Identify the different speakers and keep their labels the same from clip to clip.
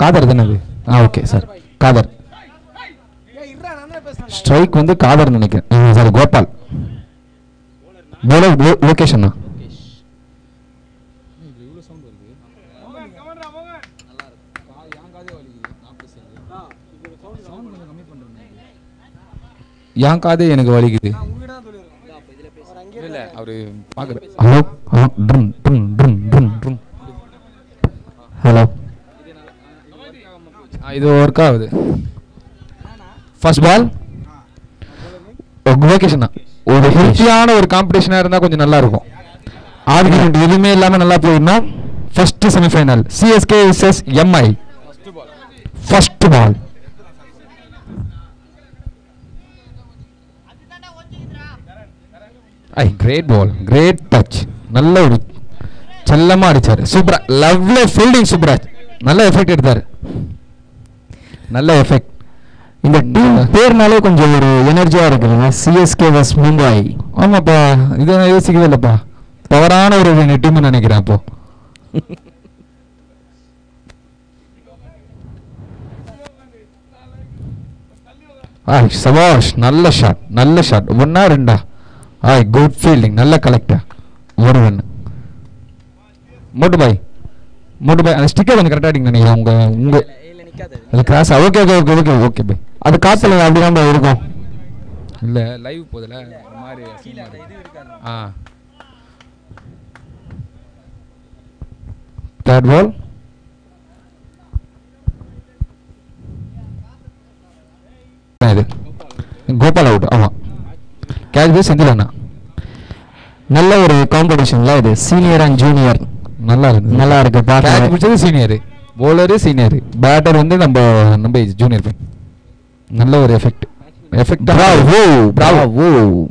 Speaker 1: காதர் தானே அது ஆ ஓகே சார் காதர் ஸ்ட்ரைக் வந்து காதர் நினைக்கிறேன் சார் கோபால் போலர் லொகேஷனா என் காதே எனக்கு வலிக்குது இல்ல அவரு பாக்குற ஹலோ ட்ரும் ட்ரும் ட்ரும் ட்ரும் ட்ரும் ஹலோ இது ஒர்க் ஆகுது ஃபர்ஸ்ட் பால் லொகேஷன் ஒரு ஹெல்த்தியான ஒரு காம்படிஷனா இருந்தா கொஞ்சம் நல்லா இருக்கும் ஆர்குமெண்ட் எதுவுமே இல்லாம நல்லா போயிருந்தா first semifinal CSK versus MI first ball ஐ கிரேட் பால் கிரேட் டச் நல்ல ஒரு செல்லமா அடிச்சாரு சூப்பரா லவ்ல ஃபீல்டிங் சூப்பராஜ் நல்ல எஃபெக்ட் எடுத்தாரு நல்ல எஃபெக்ட்
Speaker 2: இந்த டீம் பேர்னாலே கொஞ்சம் ஒரு எனர்ஜியா இருக்குதுங்க சிஎஸ்கே வஸ் மும்பை
Speaker 1: ஆமாப்பா இதை நான் யோசிக்கவே இல்லைப்பா பவரான ஒரு டீம் நினைக்கிறேன் அப்போ ஆய் சபாஷ் நல்ல ஷாட் நல்ல ஷாட் ஒன்னா ரெண்டா ஆய் குட் ஃபீல்டிங் நல்ல கலெக்டா ஒரு ரன் மோட்டு பாய் மோட்டு பாய் அந்த ஸ்டிக்கர் கொஞ்சம் கரெக்டாக அடிங்க நினைக்கிறேன் உங்க உங்க அது cross okay okay okay okay okay bye
Speaker 2: அது காத்துல அப்படிதான் இருக்கும்
Speaker 1: இல்ல லைவ் போதுல ஒரு மாதிரி அசிங்கமா இருக்கு. ஆ தேர்ட் பால் இது கோபால் அவுட் ஆமா கேட்ச் பை செந்தில் அண்ணா
Speaker 2: நல்ல ஒரு காம்படிஷன்ல இது சீனியர் அண்ட் ஜூனியர்
Speaker 1: நல்லா இருந்தது
Speaker 2: நல்லா இருக்கு
Speaker 1: கேட்ச்
Speaker 2: பார்க்க
Speaker 1: பிடிச்சது சீனியர் bowler சீனியர் பேட்டர் வந்து நம்ம நம்ம ஜூனியர் பையன் நல்ல ஒரு எஃபெக்ட் எஃபெக்ட்
Speaker 2: Bravo,
Speaker 1: பிராவோ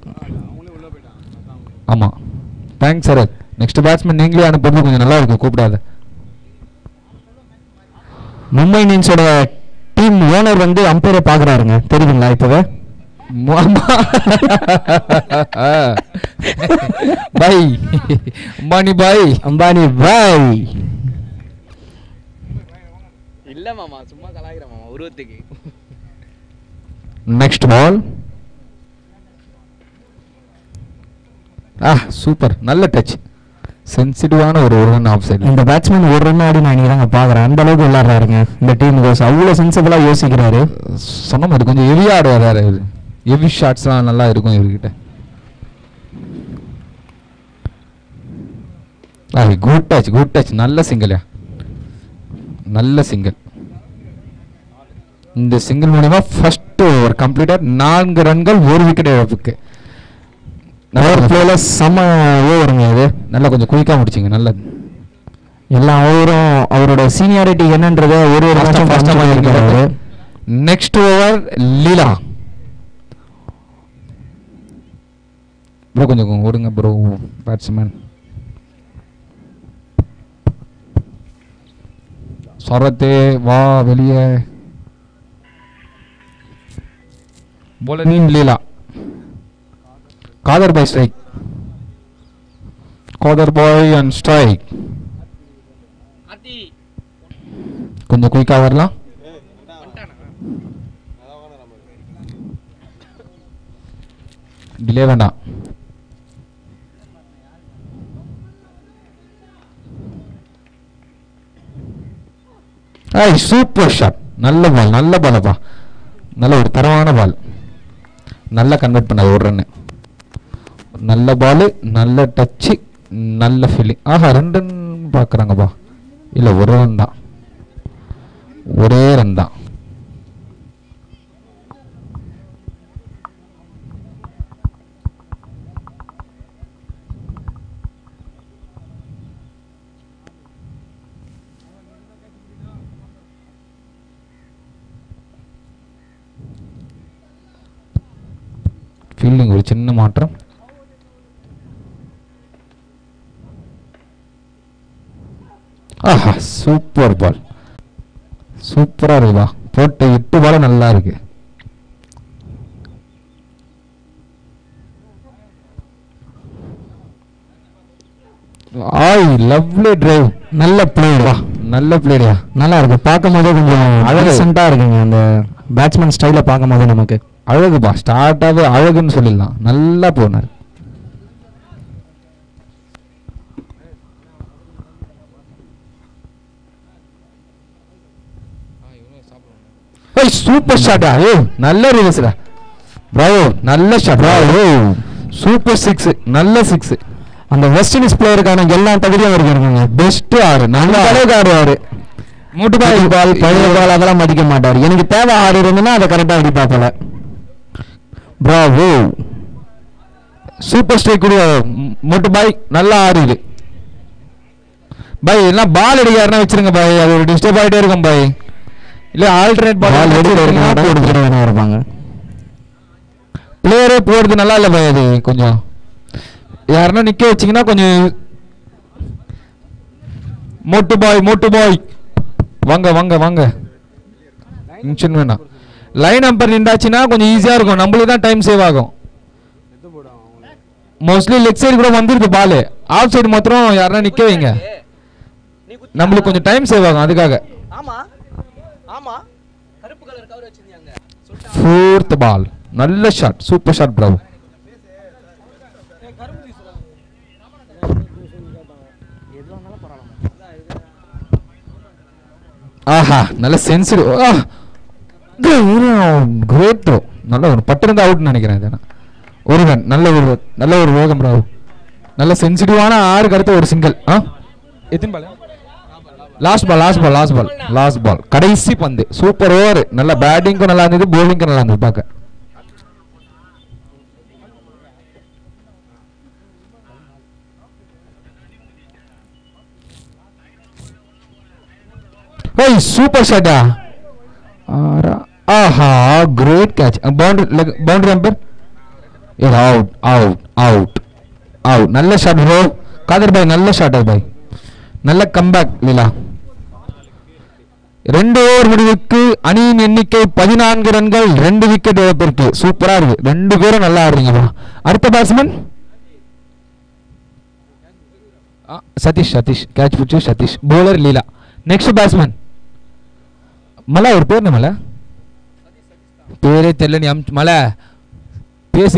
Speaker 1: ஆமா தேங்க்ஸ் சார் நெக்ஸ்ட் பேட்ஸ்மேன் நீங்களே அனுப்புறது கொஞ்சம் நல்லா இருக்கும் கூப்பிடாத
Speaker 2: மும்பை இந்தியன்ஸோட டீம் ஓனர் வந்து அம்பையரை பாக்குறாருங்க தெரியுதுங்களா இப்பவே
Speaker 1: பை அம்பானி பாய்
Speaker 2: அம்பானி பாய்
Speaker 3: இல்ல மாமா சும்மா கலாய்க்கிற மாமா உருவத்துக்கு
Speaker 1: நெக்ஸ்ட் பால் ஆ சூப்பர் நல்ல டச் சென்சிட்டிவான ஒரு ஒரு ரன் ஆஃப் சைடு
Speaker 2: இந்த பேட்ஸ்மேன் ஒரு ரன் ஆடி நான் இன்னைக்கு தாங்க பாக்குறேன் அந்த அளவுக்கு விளையாடுறாருங்க இந்த டீம் கோஸ் அவ்வளவு சென்சிபிளா யோசிக்கிறாரு
Speaker 1: சொன்ன மாதிரி கொஞ்சம் ஹெவியாக ஆடுவார் இவர் ஹெவி ஷாட்ஸ்லாம் நல்லா இருக்கும் இவர்கிட்ட ஆ குட் டச் குட் டச் நல்ல சிங்கிள்யா நல்ல சிங்கிள் இந்த சிங்கிள் மூலயமா ஃபர்ஸ்ட் ஓவர் கம்ப்ளீட்டாக நான்கு ரன்கள் ஒரு விக்கெட் இழப்புக்கு
Speaker 2: பவர் பிளேல செம ஓவருங்க இது
Speaker 1: நல்லா கொஞ்சம் குயிக்காக முடிச்சிங்க நல்லது
Speaker 2: எல்லா ஓவரும் அவரோட சீனியாரிட்டி என்னன்றத ஒரு ஒரு மேட்சும் ஃபர்ஸ்ட் பண்ணிருக்காரு
Speaker 1: நெக்ஸ்ட் ஓவர் லீலா ப்ரோ கொஞ்சம் ஓடுங்க ப்ரோ பேட்ஸ்மேன் சொரத்தே வா வெளியே போல நீம் Leela Khader bhai strike Khader bhai and strike கொஞ்சம் குயிக்காக வரலாம் டிலே வேண்டாம் ஐய் சூப்பர் ஷாட் நல்ல பால் நல்ல பாலப்பா நல்ல ஒரு தரமான பால் நல்லா கன்வெர்ட் பண்ணாது ஒரு ரன்னு நல்ல பால் நல்ல டச்சு நல்ல ஃபீலிங் ஆஹா ரெண்டு ரன் பார்க்குறாங்கப்பா இல்லை ஒரு ரன் தான் ஒரே ரன் தான் ஃபீல்டிங் ஒரு சின்ன மாற்றம் ஆஹா சூப்பர் பால் சூப்பரா இருக்குதா போட்ட எட்டு பால நல்லா இருக்கு ஆய் லவ்லி டிரைவ்
Speaker 2: நல்ல பிளே
Speaker 1: வா நல்ல பிளேடியா
Speaker 2: நல்லா இருக்கு பார்க்கும் போதே கொஞ்சம்
Speaker 1: அழகு.
Speaker 2: அழகா இருக்குங்க அந்த பேட்ஸ்மேன் ஸ்டைல பார்க்கும் போது நமக்கு
Speaker 1: அழகுப்பா ஸ்டார்ட்டாகவே அழகுன்னு சொல்லிடலாம் நல்லா போனார் ஏய் சூப்பர் ஷாட்டா ஏய் நல்ல ரிவர்ஸ்டா ப்ராவோ நல்ல ஷாட் ப்ராவோ சூப்பர் சிக்ஸ் நல்ல சிக்ஸ்
Speaker 2: அந்த வெஸ்ட் இண்டீஸ் பிளேயருக்கான எல்லா தகுதியும் அவருக்கு இருக்குங்க
Speaker 1: பெஸ்ட் ஆறு நல்ல
Speaker 2: அந்த அளவுக்கு ஆடுவாரு
Speaker 1: மூட்டு
Speaker 2: புது பால் பழைய பால் அதெல்லாம் மதிக்க மாட்டார் எனக்கு தேவை ஆறு இருந்ததுன்னா அதை கரெக்டாக அடி பார்ப்பல ப்ராவோ
Speaker 1: சூப்பர் ஸ்ட்ரைக் கூட மொட்டு பாய் நல்லா ஆடுது பாய் எல்லாம் பால் அடிக்காருன்னா வச்சிருங்க பாய் அது ஒரு டிஸ்டர்ப் ஆகிட்டே இருக்கும் பாய் இல்ல ஆல்டர்னேட்
Speaker 2: பால்
Speaker 1: பால்
Speaker 2: எடுத்து எடுக்க கொடுத்துட்டு வேணா இருப்பாங்க
Speaker 1: பிளேயரே போறது நல்லா இல்ல பாய் அது கொஞ்சம் யாருன்னா நிக்க வச்சீங்கன்னா கொஞ்சம் மொட்டு பாய் மொட்டு பாய் வாங்க வாங்க வாங்க டென்ஷன் வேணாம் லைன் நம்பர் நின்றாச்சுன்னா கொஞ்சம் ஈஸியா இருக்கும் நம்மளுக்கு தான் டைம் சேவ் ஆகும் மோஸ்ட்லி லெக் சைடு கூட வந்துருது பால் ஆஃப் சைடு மாத்திரம் யாருன்னா நிக்க வைங்க
Speaker 3: நீ குத்தி-
Speaker 1: நம்மளுக்கு கொஞ்சம் டைம் சேவ் ஆகும் அதுக்காக
Speaker 3: ஆமா ஆமா கருப்பு கலர் கவர் வச்சிருந்தாங்க சொல்லிட்டாங்க
Speaker 1: ஃபோர்த் பால் நல்ல ஷாட் சூப்பர் ஷாட் ப்ரோ ஆஹா நல்ல சென்சிட்டிவ் கிரேட் த்ரோ நல்ல ஒரு பட்டிருந்தா அவுட்னு நினைக்கிறேன் இது நான். ஒரு ரன் நல்ல ஒரு நல்ல ஒரு வேகம் ப்ரோ நல்ல சென்சிட்டிவான ஆறுக்கு அடுத்த ஒரு சிங்கிள் ஆ எத்தனை ball last ball last ball last ball last ball கடைசி பந்து சூப்பர் ஓவர் நல்ல பேட்டிங்க்கும் நல்லா இருந்தது bowlingக்கும் நல்லா இருந்தது பார்க்க ஓய் சூப்பர் ஷாட்டா ஆஹா great catch boundary boundary umpire இது அவுட் அவுட் அவுட் அவுட் நல்ல ஷாட் ப்ரோ காதர் பாய் நல்ல ஷாட் பாய் நல்ல கம்பேக் லீலா ரெண்டு ஓவர் முடிவுக்கு அணியின் எண்ணிக்கை பதினான்கு ரன்கள் ரெண்டு விக்கெட் இழப்பிற்கு சூப்பரா இருக்கு ரெண்டு பேரும் நல்லா ஆடுறீங்கப்பா அடுத்த பேட்ஸ்மேன் சதீஷ் சதீஷ் கேட்ச் பிடிச்சி Satish bowler Leela next batsman மலை ஒரு பேர் என்ன மலை பேரே தெரியல நீ அம் மலை பேசி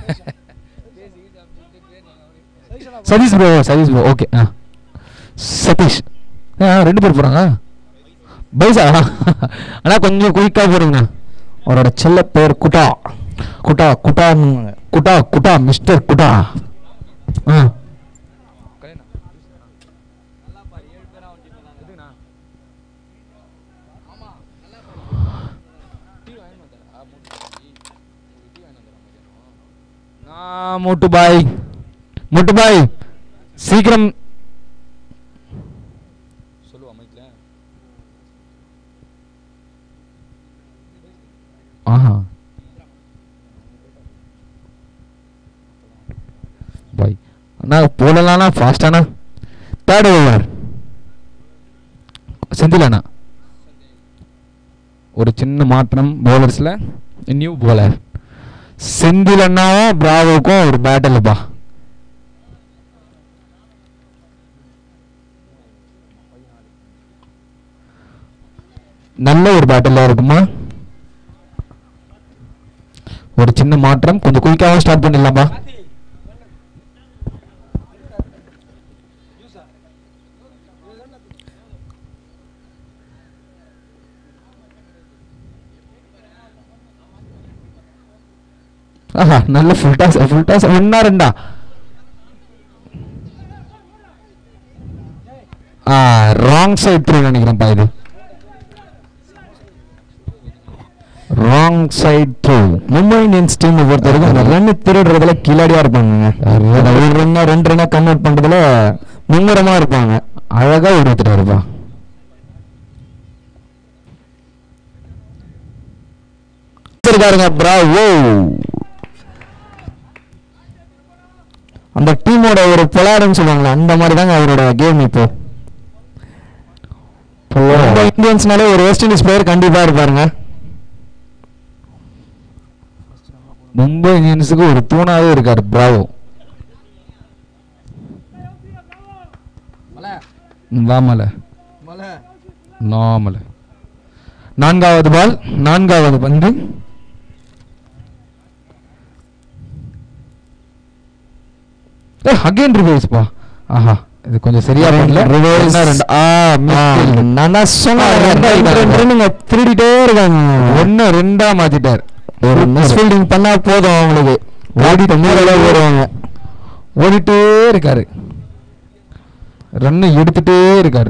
Speaker 1: Satish bro Satish bro okay ஆ சதீஷ் ஆ ரெண்டு பேர் போகிறாங்க பைசா ஆனால் கொஞ்சம் குயிக்காக போடுங்கண்ணா
Speaker 2: அவரோட செல்ல பேர் குட்டா குட்டா குட்டான்னு
Speaker 1: குட்டா குட்டா மிஸ்டர் குட்டா ஆ மோட்டு பாய் மோட்டு பாய் சீக்கிரம் ஆஹா பாய் அண்ணா போடலாம்னா ஃபாஸ்டாண்ணா தேர்ட் ஓவர் செந்தில் அண்ணா ஒரு சின்ன மாற்றம் பவுலர்ஸில் நியூ bowler செந்தில் அண்ணாவும் பிராவோக்கும் ஒரு பேட்டல்ப்பா நல்ல ஒரு பேட்டலாக இருக்குமா ஒரு சின்ன மாற்றம் கொஞ்சம் குயிக்காகவும் ஸ்டார்ட் பண்ணிடலாம்பா ஆஹா நல்ல ஃபுல் டாஸ் ஃபுல் டாஸ் ஒன்னா ரெண்டா ஆ ராங் சைட் த்ரூ நினைக்கிறேன்ப்பா இது wrong side through
Speaker 2: Mumbai Indians team பொறுத்த வரைக்கும் அந்த ரன் திருடுறதுல கில்லாடியா இருப்பாங்க அந்த ஒரு ரன்னா ரெண்டு ரன்னா கன்வெர்ட் பண்றதுல மும்முரமா இருப்பாங்க
Speaker 1: அழகா உருவத்துட்டாருப்பா
Speaker 2: இருக்காருங்க பிராவோ அந்த டீமோட ஒரு பொலாடுன்னு சொல்லுவாங்களே அந்த மாதிரி தாங்க அவரோட கேம் இப்போ மும்பை இந்தியன்ஸ்னாலே ஒரு வெஸ்ட் இண்டீஸ் பிளேயர் கண்டிப்பா இருப்பாருங்க
Speaker 1: மும்பை இந்தியன்ஸுக்கு ஒரு தூணாவே இருக்காரு பிராவோ வாமல
Speaker 3: மலை
Speaker 1: நார்மல் நான்காவது பால் நான்காவது பந்து அகைன் ரிவர்ஸ் பா ஆஹா இது கொஞ்சம் சரியா பண்ணல
Speaker 2: Reverse.
Speaker 1: என்ன ரெண்டு ஆ
Speaker 2: ஆ,
Speaker 1: miss.
Speaker 2: நான் தான் சொன்னேன்
Speaker 1: ஆ, ரெண்டா
Speaker 2: ரெண்டு, ரெண்டு,
Speaker 1: இருக்காங்க.
Speaker 2: ரெண்டுங்க திருடிட்டே இருக்காங்க
Speaker 1: ஒன்னு ரெண்டா மாத்திட்டார்
Speaker 2: ஒரு மிஸ் ஃபீல்டிங் பண்ணா போதும் அவங்களுக்கு ஓடிட்டு மூலையில ஓடுவாங்க
Speaker 1: ஓடிட்டே இருக்காரு ரன்னு எடுத்துட்டே இருக்காரு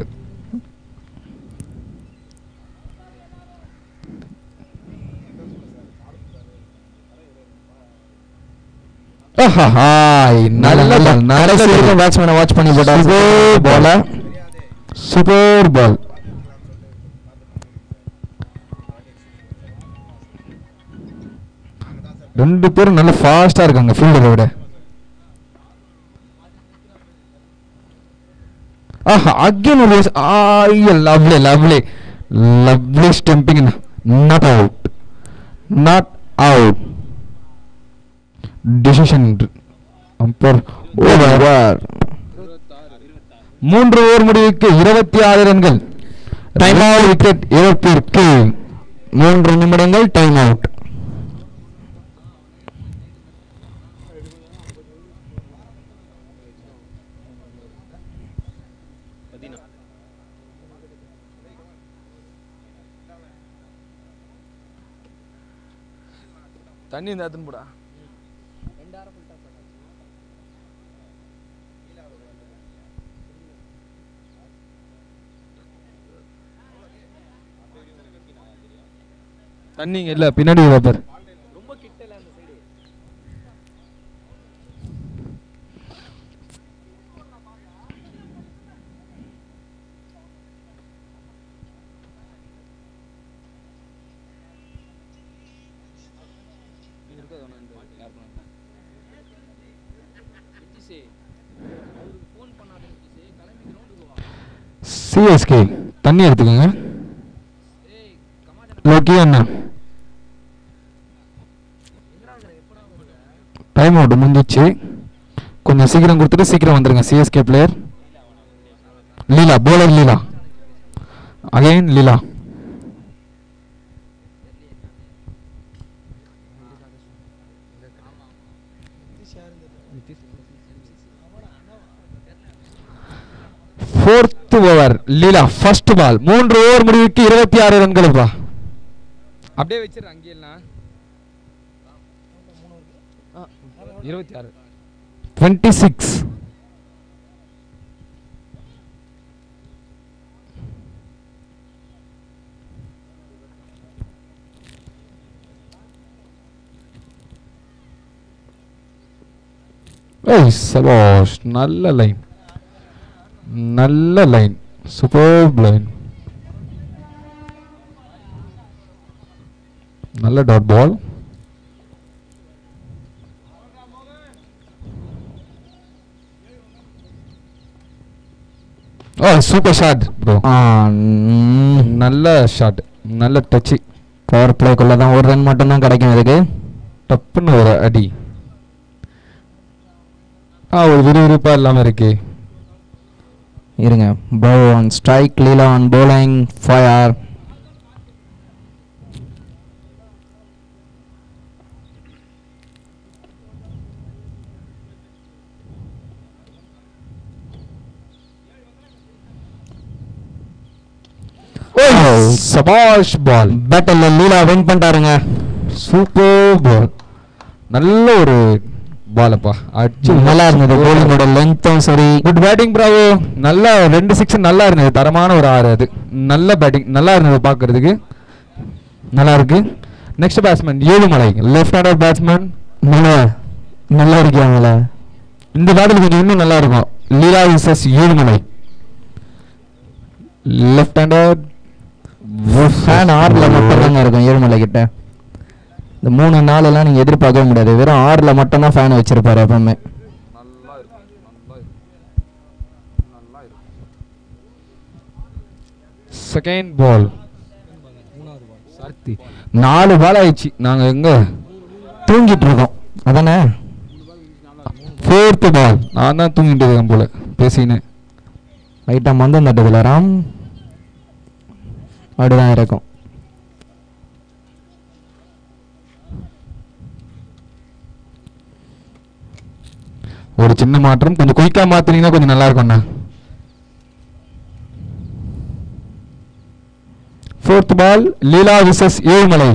Speaker 1: ஆஹா, நல்ல ball, நல்ல
Speaker 2: கடைசி வரைக்கும்
Speaker 1: ball.
Speaker 2: பேட்ஸ்மேனை வாட்ச் பண்ணி போட்டா
Speaker 1: Super
Speaker 2: போல
Speaker 1: சூப்பர் பால் ரெண்டு பேரும் நல்ல ஃபாஸ்டா இருக்காங்க ஃபீல்டரை விட ஆஹா அகைன் ஒரு ஐயோ lovely lovely lovely stumping not out not out decision umpire over மூன்று ஓவர் முடிவுக்கு இருபத்தி ஆறு ரன்கள் டைம் அவுட் விக்கெட் இழப்பிற்கு
Speaker 2: மூன்று நிமிடங்கள் டைம் அவுட்
Speaker 1: தண்ணி இந்த எடுத்துன்னு போடா தண்ணிங்க இல்ல பின்னாடி வைப்பர்
Speaker 3: ரொம்ப கிட்டல அந்த சைடு ஃபோன் பண்ணாத கிளம்பி கிரவுண்டுக்கு வா
Speaker 1: சிஎஸ்கே தண்ணி எடுத்துக்கோங்க
Speaker 3: ஏய் கமாஜன்
Speaker 1: லோக்கி அண்ணா
Speaker 3: எங்கடா இருக்கிற எப்படா வருவ
Speaker 1: டைம் அவுட் முடிஞ்சிச்சு கொஞ்சம் சீக்கிரம் கொடுத்துட்டு சீக்கிரம் வந்துருங்க CSK player Leela bowler Leela again Leela fourth over Leela first ball மூன்று ஓவர் முடிவுக்கு இருபத்தி ஆறு ரன்களுப்பா அப்படியே வச்சிரு அங்கேயெல்லாம் இருபத்தி ஆறு டுவெண்ட்டி சிக்ஸ் ஏய் சபாஷ் நல்ல லைன் நல்ல லைன் சூப்பர் லைன் நல்ல டாட் பால் ஓ சூப்பர் ஷாட் ப்ரோ நல்ல ஷாட் நல்ல டச்சு
Speaker 2: பவர் பிளேக்குள்ள தான் ஒரு ரன் மட்டும் தான் கிடைக்கும் இதுக்கு
Speaker 1: டப்புன்னு ஒரு அடி ஆ ஒரு விறுவிறுப்பா இல்லாம இருக்கு
Speaker 2: இருங்க போ on strike Leela on bowling fire
Speaker 1: சபாஷ் பால்
Speaker 2: பேட்டில் லீலா வின் பண்ணிட்டாருங்க
Speaker 1: சூப்பர் பால் நல்ல ஒரு பாலப்பா அடிச்சு
Speaker 2: நல்லா இருந்தது bowling-ஓட லென்த்தும் சரி
Speaker 1: குட் பேட்டிங் பிராவோ நல்லா ரெண்டு சிக்ஸ் நல்லா இருந்தது தரமான ஒரு ஆறு அது நல்ல பேட்டிங் நல்லா இருந்தது பார்க்கிறதுக்கு நல்லா இருக்கு next batsman Ezhumalai left hander batsman
Speaker 2: நல்லா நல்லா இருக்காங்கள
Speaker 1: இந்த பேட்டில் கொஞ்சம் இன்னும் நல்லா இருக்கும் Leela versus Ezhumalai left hander
Speaker 2: fan ஆறுல மட்டும் தாங்க இருக்கும் ஏழுமலை கிட்ட இந்த மூணு நாலு எல்லாம் நீங்க எதிர்பார்க்கவே முடியாது வெறும் ஆறுல மட்டும் தான் ஃபேன் வச்சிருப்பாரு எப்பவுமே
Speaker 1: செகண்ட் பால் சார்த்தி நாலு பால் ஆயிடுச்சு நாங்க எங்க
Speaker 2: தூங்கிட்டு இருக்கோம் அதானே
Speaker 1: ஃபோர்த்து பால் நான் தான் தூங்கிட்டு இருக்கேன் போல பேசினேன்
Speaker 2: லைட்டாக மந்தம் தட்டுதுல ராம் அப்படிதான் இருக்கும்
Speaker 1: ஒரு சின்ன மாற்றம் கொஞ்சம் குயிக்கா மாத்துனீங்கன்னா கொஞ்சம் நல்லா இருக்கும்ண்ணா fourth ball Leela versus Ezhumalai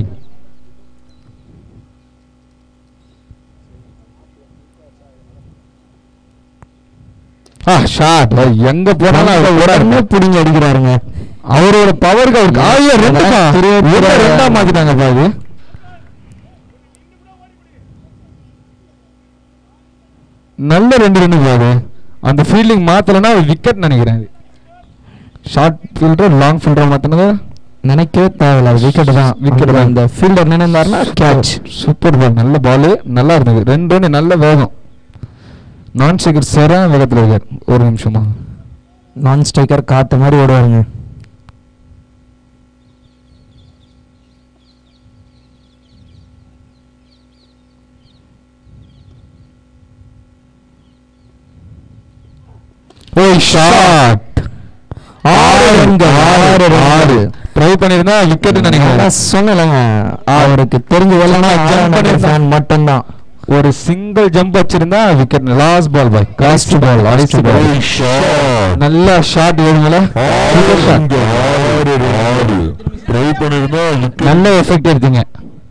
Speaker 1: ஆ ஷாட் எங்க போனாலும் அவர் ஓடாரு.
Speaker 2: உடனே பிடிங்கி அடிக்கிறாருங்க
Speaker 1: அவரோட பவருக்கு அவருக்கு ஆய ரெண்டுப்பா
Speaker 2: திரு- திரு-
Speaker 1: ஒண்ணு ரெண்டா மாத்திட்டாங்கப்பா இது நல்ல ரெண்டு ரெண்டு போகுது அந்த ஃபீல்டிங் மாத்தலன்னா விக்கெட் நினைக்கிறேன் ஷார்ட் ஃபீல்டர் லாங் ஃபீல்டர் மாத்தினது
Speaker 2: நினைக்கவே தேவையில்ல விக்கெட் தான்
Speaker 1: Wicket
Speaker 2: விக்கெட்
Speaker 1: தான்.
Speaker 2: இந்த ஃபீல்டர் நினைந்தாருன்னா கேட்ச்
Speaker 1: சூப்பர் பால் நல்ல பால் நல்லா இருந்தது ரெண்டு ரன் நல்ல வேகம் நான் ஸ்டிக்கர் சரியான வேகத்தில் இருக்கார் ஒரு நிமிஷமா
Speaker 2: நான் ஸ்ட்ரைக்கர் காத்த மாதிரி ஓடுவாருங்க
Speaker 1: ஓய் ஷாட்
Speaker 2: ஆறுங்க, ஆறு run.
Speaker 1: ஆறு ட்ரை பண்ணிருந்தா விக்கெட் நினைக்கிறேன்
Speaker 2: நான் சொன்னேன்லங்க அவருக்கு தெரிஞ்சு வரலன்னா
Speaker 1: Jump
Speaker 2: ஜம்ப்
Speaker 1: பண்ணிருந்தா.
Speaker 2: ஃபேன் மட்டும்தான்
Speaker 1: ஒரு சிங்கிள் ஜம்ப் வச்சிருந்தா wicket last ball bhai last ball last ball நல்ல ஷாட் வேணுங்களே சூப்பர் ஷாட்
Speaker 4: ட்ரை பண்ணிருந்தா
Speaker 1: நல்ல எஃபெக்ட் எடுத்தீங்க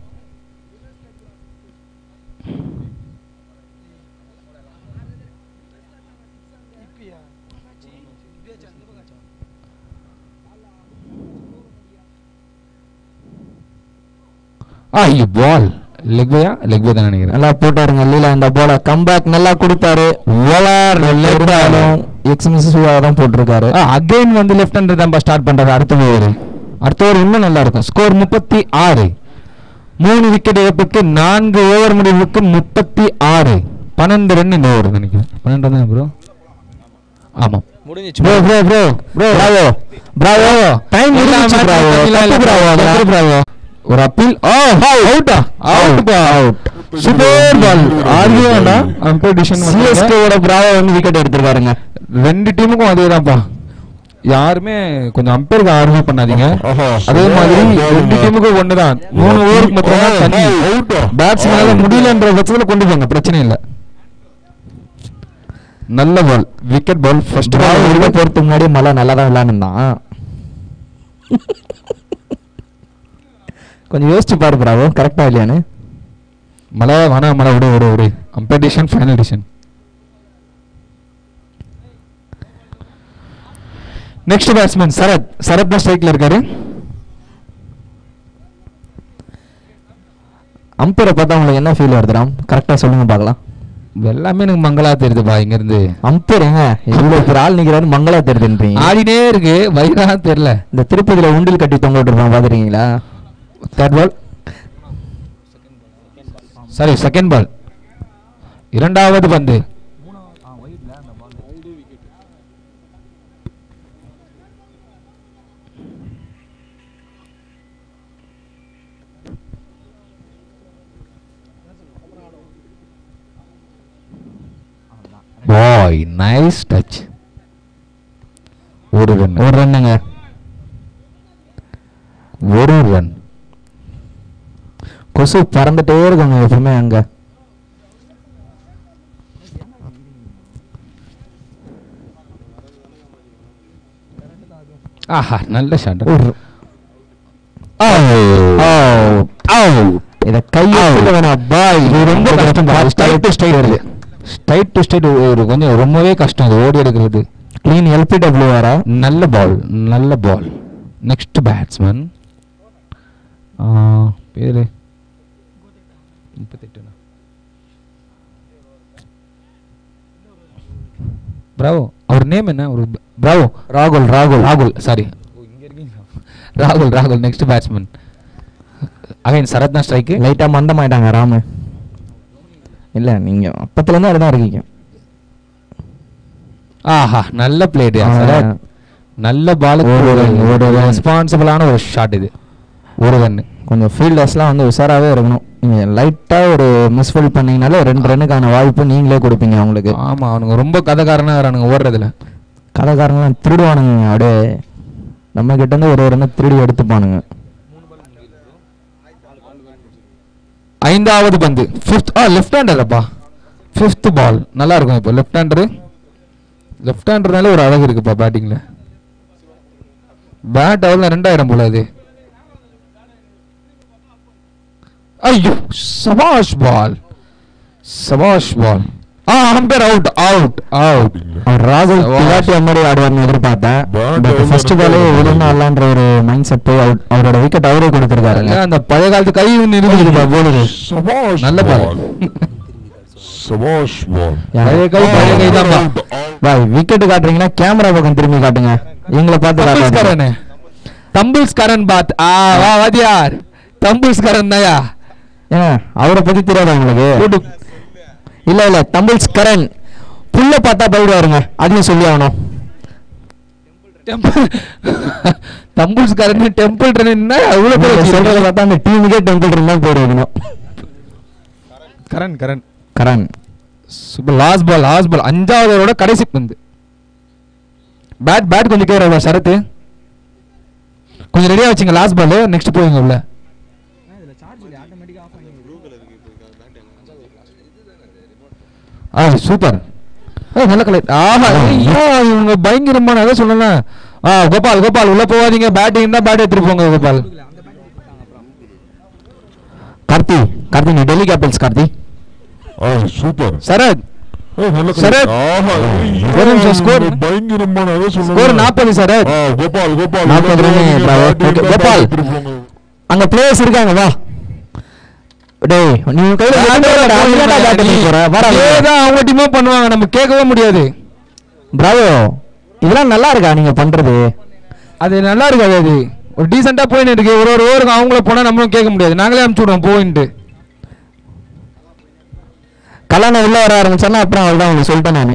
Speaker 1: ஐயோ பால் லெக் பையா லெக் பை தான் நினைக்கிறேன்
Speaker 2: நல்லா போட்டாருங்க லீலா இந்த போல கம்பேக் நல்லா கொடுத்தாரு ஓலார் இருந்தாலும் எக்ஸ்மிசிவாக தான் போட்டிருக்காரு
Speaker 1: அகைன் வந்து லெஃப்ட் ஹேண்டர் தான் ஸ்டார்ட் பண்றாரு அடுத்த ஓவர் அடுத்த ஓவர் இன்னும் நல்லா இருக்கும் ஸ்கோர் முப்பத்தி ஆறு மூணு விக்கெட் இழப்புக்கு நான்கு ஓவர் முடிவுக்கு முப்பத்தி ஆறு பன்னெண்டு ரன் இந்த ஓவர் நினைக்கிறேன் பன்னெண்டு தான் ப்ரோ ஆமாம்
Speaker 3: முடிஞ்சிச்சு
Speaker 1: bro bro bro bro
Speaker 2: Bravo Bravo time முடிஞ்சிச்சு பிராவோ தப்பு பிராவோ
Speaker 1: பிராவோ ஒரு அப்பீல் ஓ அவுட்டா அவுட் பா அவுட் சூப்பர் பால் ஆர்கியூ வேண்டாம் அம்பையர் டிசிஷன்
Speaker 2: சிஎஸ்கே ஓட பிராவோ வந்து விக்கெட் எடுத்திருக்காருங்க
Speaker 1: ரெண்டு டீமுக்கும் அதேதான்ப்பா யாருமே கொஞ்சம் அம்பேருக்கு ஆர்கியூ பண்ணாதீங்க அதே மாதிரி ரெண்டு டீமுக்கும் ஒண்ணுதான் மூணு ஓவருக்கு மட்டும் தான் தண்ணி பேட்ஸ்மேனால முடியலன்ற பட்சத்துல கொண்டு போங்க பிரச்சனை இல்ல நல்ல ball wicket ball first
Speaker 2: Bravo
Speaker 1: ball
Speaker 2: உள்ள போறதுக்கு முன்னாடி மழை நல்லா தான் விளையாண்டுருந்தான் கொஞ்சம் யோசிச்சு பாரு பிராவோ கரெக்டா இல்லையான்னு
Speaker 1: மழை வேணா மழை விடு விடு விடு umpire decision final decision next batsman Sarath Sarath தான் ஸ்ட்ரைக்ல இருக்காரு
Speaker 2: அம்பரை பார்த்தா உங்களுக்கு என்ன ஃபீல் வருதுராம் கரெக்டா சொல்லுங்க பார்க்கலாம்
Speaker 1: எல்லாமே எனக்கு மங்களா தெரியுதுப்பா இங்க இருந்து
Speaker 2: அம்பர் ஏங்க இவ்வளவு பேர் ஆள் நிக்கிறாரு மங்களா தெரியுதுன்றீங்க
Speaker 1: ஆடினே இருக்கு வயிறா தெரியல
Speaker 2: இந்த திருப்பதியில உண்டில் கட்டி தொங்க விட்டுருப்பான் பாத்துறீங்களா
Speaker 1: third ball sorry second ball இரண்டாவது பந்து பாய் நைஸ் டச் ஒரு ரன்
Speaker 2: ஒரு ரன்னுங்க
Speaker 1: ஒரு ரன்
Speaker 2: கொசு பறந்துட்டே இருக்குங்க எப்பவுமே அங்க
Speaker 1: ஆஹா நல்ல ஷாட்
Speaker 2: ஒரு இத கையில் வேணாம் பாய்
Speaker 1: இது ரொம்ப கஷ்டம் ஸ்ட்ரைட் டு ஸ்ட்ரைட் வருது ஸ்ட்ரைட் டு ஸ்ட்ரைட் ஒரு கொஞ்சம் ரொம்பவே கஷ்டம் அது ஓடி எடுக்கிறது
Speaker 2: க்ளீன் எல்பிடபிள்யூ வேற
Speaker 1: நல்ல பால் நல்ல பால் நெக்ஸ்ட் பேட்ஸ்மேன் பேரு முப்பத்தெட்டுண்ணா பிராவோ அவர் நேம் என்ன ஒரு பிராவோ
Speaker 2: ராகுல் ராகுல்
Speaker 1: ராகுல் சாரி ராகுல் ராகுல் நெக்ஸ்ட் பேட்ஸ்மேன் அகைன் சரத் தான் ஸ்ட்ரைக்கு
Speaker 2: லைட்டா மந்தமாயிட்டாங்க ராமு இல்ல நீங்க அப்பத்துல இருந்து அதுதான் இருக்கீங்க
Speaker 1: ஆஹா நல்ல பிளேடு
Speaker 2: ஆ.
Speaker 1: சரத் நல்ல பால்
Speaker 2: ஒரு run, ஒரு run.
Speaker 1: ரெஸ்பான்சிபிளான ஒரு ஷாட் இது ஒரு ரன்
Speaker 2: கொஞ்சம் ஃபீல்டர்ஸ்லாம் வந்து உஷாராவே இருக்கணும் நீங்க லைட்டா ஒரு மிஸ்ஃபில் பண்ணீங்கனாலே ரெண்டு ரன்னுக்கான வாய்ப்பு நீங்களே கொடுப்பீங்க அவங்களுக்கு
Speaker 1: ஆமா அவனுங்க ரொம்ப கதைக்காரனா வரானுங்க ஓடுறதுல
Speaker 2: கடைக்காரங்களாம் திருடுவானுங்க அப்படியே நம்ம கிட்ட இருந்து ஒரு ஒரு என்ன திருடி எடுத்துப்பானுங்க
Speaker 1: ஐந்தாவது பந்து ஃபிஃப்த் ஆ லெஃப்ட் ஹேண்டர்ப்பா ஃபிஃப்த் பால் நல்லா இருக்கும் இப்போ லெஃப்ட் ஹேண்டரு லெஃப்ட் ஹேண்டர்னால ஒரு அழகு இருக்குப்பா பேட்டிங்ல பேட் அவ்வளோ ரெண்டாயிரம் போல அது ஐயோ சபாஷ் பால் சபாஷ் பால் ஆ அம்பேர் அவுட் அவுட் அவுட்
Speaker 2: அவர் ராகுல்
Speaker 1: சபாஷ்.
Speaker 2: பிளாட்டி மாதிரி ஆடுவார்னு எதிர்பார்த்தேன்
Speaker 4: Bat
Speaker 2: பட்
Speaker 4: எவ்வளவு
Speaker 2: ஃபர்ஸ்ட் பாலே
Speaker 4: இருக்கு?
Speaker 2: விழுந்து ஆடலான்ற ஒரு மைண்ட் செட் போய் out- அவரோட விக்கெட் அவரே கொடுத்துருக்காருங்க
Speaker 1: அந்த பழைய காலத்து கை நிறுத்திப்பா போலுது
Speaker 4: சபாஷ்
Speaker 1: நல்ல பால்
Speaker 4: சபாஷ் பால்
Speaker 1: பழைய கை பழைய கை தான்ப்பா
Speaker 2: பாய் விக்கெட் காட்டுறீங்கன்னா கேமரா பக்கம் திரும்பி காட்டுங்க எங்களை பார்த்து
Speaker 1: தம்பிள்ஸ்
Speaker 2: காட்டாதீங்க.
Speaker 1: கரன் தம்பிள்ஸ் கரன் பாத் ஆ வா வாதியார் தம்பிள்ஸ் கரன் தாயா
Speaker 2: ஏங்க அவரை பத்தி தெரியாதா உங்களுக்கு
Speaker 1: போட்டு
Speaker 2: இல்ல இல்ல தமிழ்ஸ் கரண் புல்ல பார்த்தா பயப்படுவாருங்க அதையும் சொல்லி ஆகணும்
Speaker 1: டெம்பிள் தம்பிள்ஸ் கரன் டெம்பிள் ட்ரெயின் அவ்வளவு
Speaker 2: நீங்க
Speaker 1: பேர்
Speaker 2: சொல்றத
Speaker 1: வச்சிருக்காங்க.
Speaker 2: பார்த்தா அந்த டீமுக்கே டெம்பிள் இருந்தா பேர் வைக்கணும்
Speaker 1: Karan Karan
Speaker 2: Karan
Speaker 1: super last ball last ball அஞ்சாவது ஓவரோட கடைசி பந்து பேட் பேட் கொஞ்சம் கேட்குறா சரத்து கொஞ்சம் ரெடியா வச்சுங்க லாஸ்ட் பால் நெக்ஸ்ட் போவீங்க உள்ள ஆ சூப்பர் ஏ நல்ல கலெக்ட் ஆஹா ஐயோ இவங்க பயங்கரமான அதான் சொல்லலாம் ஆ கோபால் கோபால் உள்ள போகாதீங்க பேட்டிங் தான் பேட் எடுத்துட்டு போங்க கோபால்
Speaker 2: கார்த்தி கார்த்தி நீ டெல்லி கேபிட்டல்ஸ் கார்த்தி
Speaker 4: ஆ சூப்பர்
Speaker 1: சரத்
Speaker 4: ஏய், நல்ல
Speaker 1: சரத்.
Speaker 4: கலை. ஆஹா, ஐயோ,
Speaker 1: ஒரு நிமிஷம், score.
Speaker 4: பயங்கரமான அதை சொல்லுங்க.
Speaker 1: ஸ்கோர் நாற்பது சரத்
Speaker 4: ஆ, கோபால் கோபால்
Speaker 2: 40 run,
Speaker 4: நீங்க
Speaker 2: bravo.
Speaker 4: batting
Speaker 2: Okay,
Speaker 4: தான்
Speaker 2: கோபால்.
Speaker 4: எடுத்துட்டு போங்க.
Speaker 2: அங்க பிளேயர்ஸ் இருக்காங்க வா டேய் நீ உன் கையில
Speaker 1: Bat
Speaker 2: bat இல்லடா,
Speaker 1: போடுங்க,
Speaker 2: நீ ஏன்டா bat பண்ணி போற வாடா
Speaker 1: இதேதான் அவங்க டீமா பண்ணுவாங்க நம்ம கேட்கவே முடியாது
Speaker 2: பிராவோ இதெல்லாம் நல்லா இருக்கா நீங்க பண்றது
Speaker 1: அது நல்லா இருக்காது அது ஒரு டீசெண்டா போயின்னு இருக்கு ஒரு ஒரு ஓவருக்கு அவங்கள போனா நம்மளும் கேட்க முடியாது நாங்களே அனுப்பிச்சு விடுவோம் போயின்ட்டு
Speaker 2: கல்யாணம் உள்ள வர ஆரம்பிச்சானா அப்புறம் அவள்தான் உங்களுக்கு சொல்லிட்டேன் நானு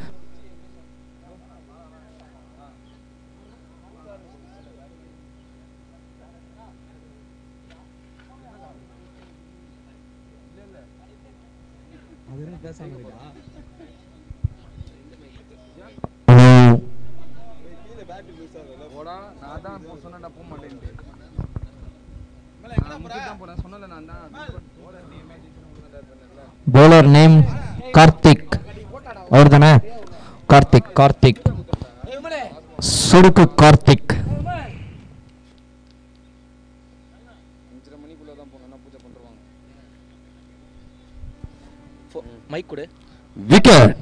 Speaker 2: ஹலோ bowler நேம் கார்த்திக் அவர் தானே கார்த்திக் கார்த்திக் சுருக்கு கார்த்திக்
Speaker 3: மைக் கொடு
Speaker 1: விக்கெட்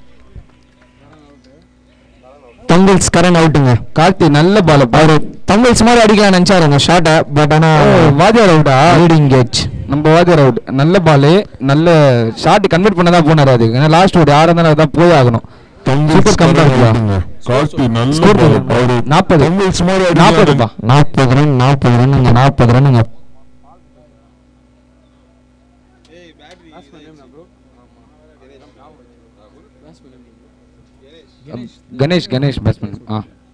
Speaker 2: தங்கிள்ஸ் கரண் அவுட்டுங்க
Speaker 1: கார்த்தி நல்ல பால்
Speaker 2: அவரு தங்கிள்ஸ் மாதிரி அடிக்கலாம் நினைச்சாரு அந்த ஷாட்டை பட் ஆனா
Speaker 1: வாதியார் அவுட்டா
Speaker 2: லீடிங் கேட்ச்
Speaker 1: நம்ம வாதியார் அவுட் நல்ல பால் நல்ல ஷாட் கன்வெர்ட் பண்ண தான் போனார் அது ஏன்னா லாஸ்ட் ஒரு யாரா இருந்தாலும் அதான் போய் ஆகணும் சூப்பர் கம்பேக்
Speaker 4: கார்த்தி நல்ல
Speaker 1: Score
Speaker 4: ball.
Speaker 1: போடுங்க.
Speaker 4: அவரு
Speaker 1: நாற்பது.
Speaker 4: தமிழ்ஸ் மாதிரி
Speaker 1: நாற்பதுப்பா
Speaker 4: அடிக்கிறாரு.
Speaker 2: நாற்பது ரன் நாற்பது ரன்னுங்க நாற்பது ரன்னுங்க
Speaker 1: கணேஷ் கணேஷ் பேட்ஸ்மேன் ஆ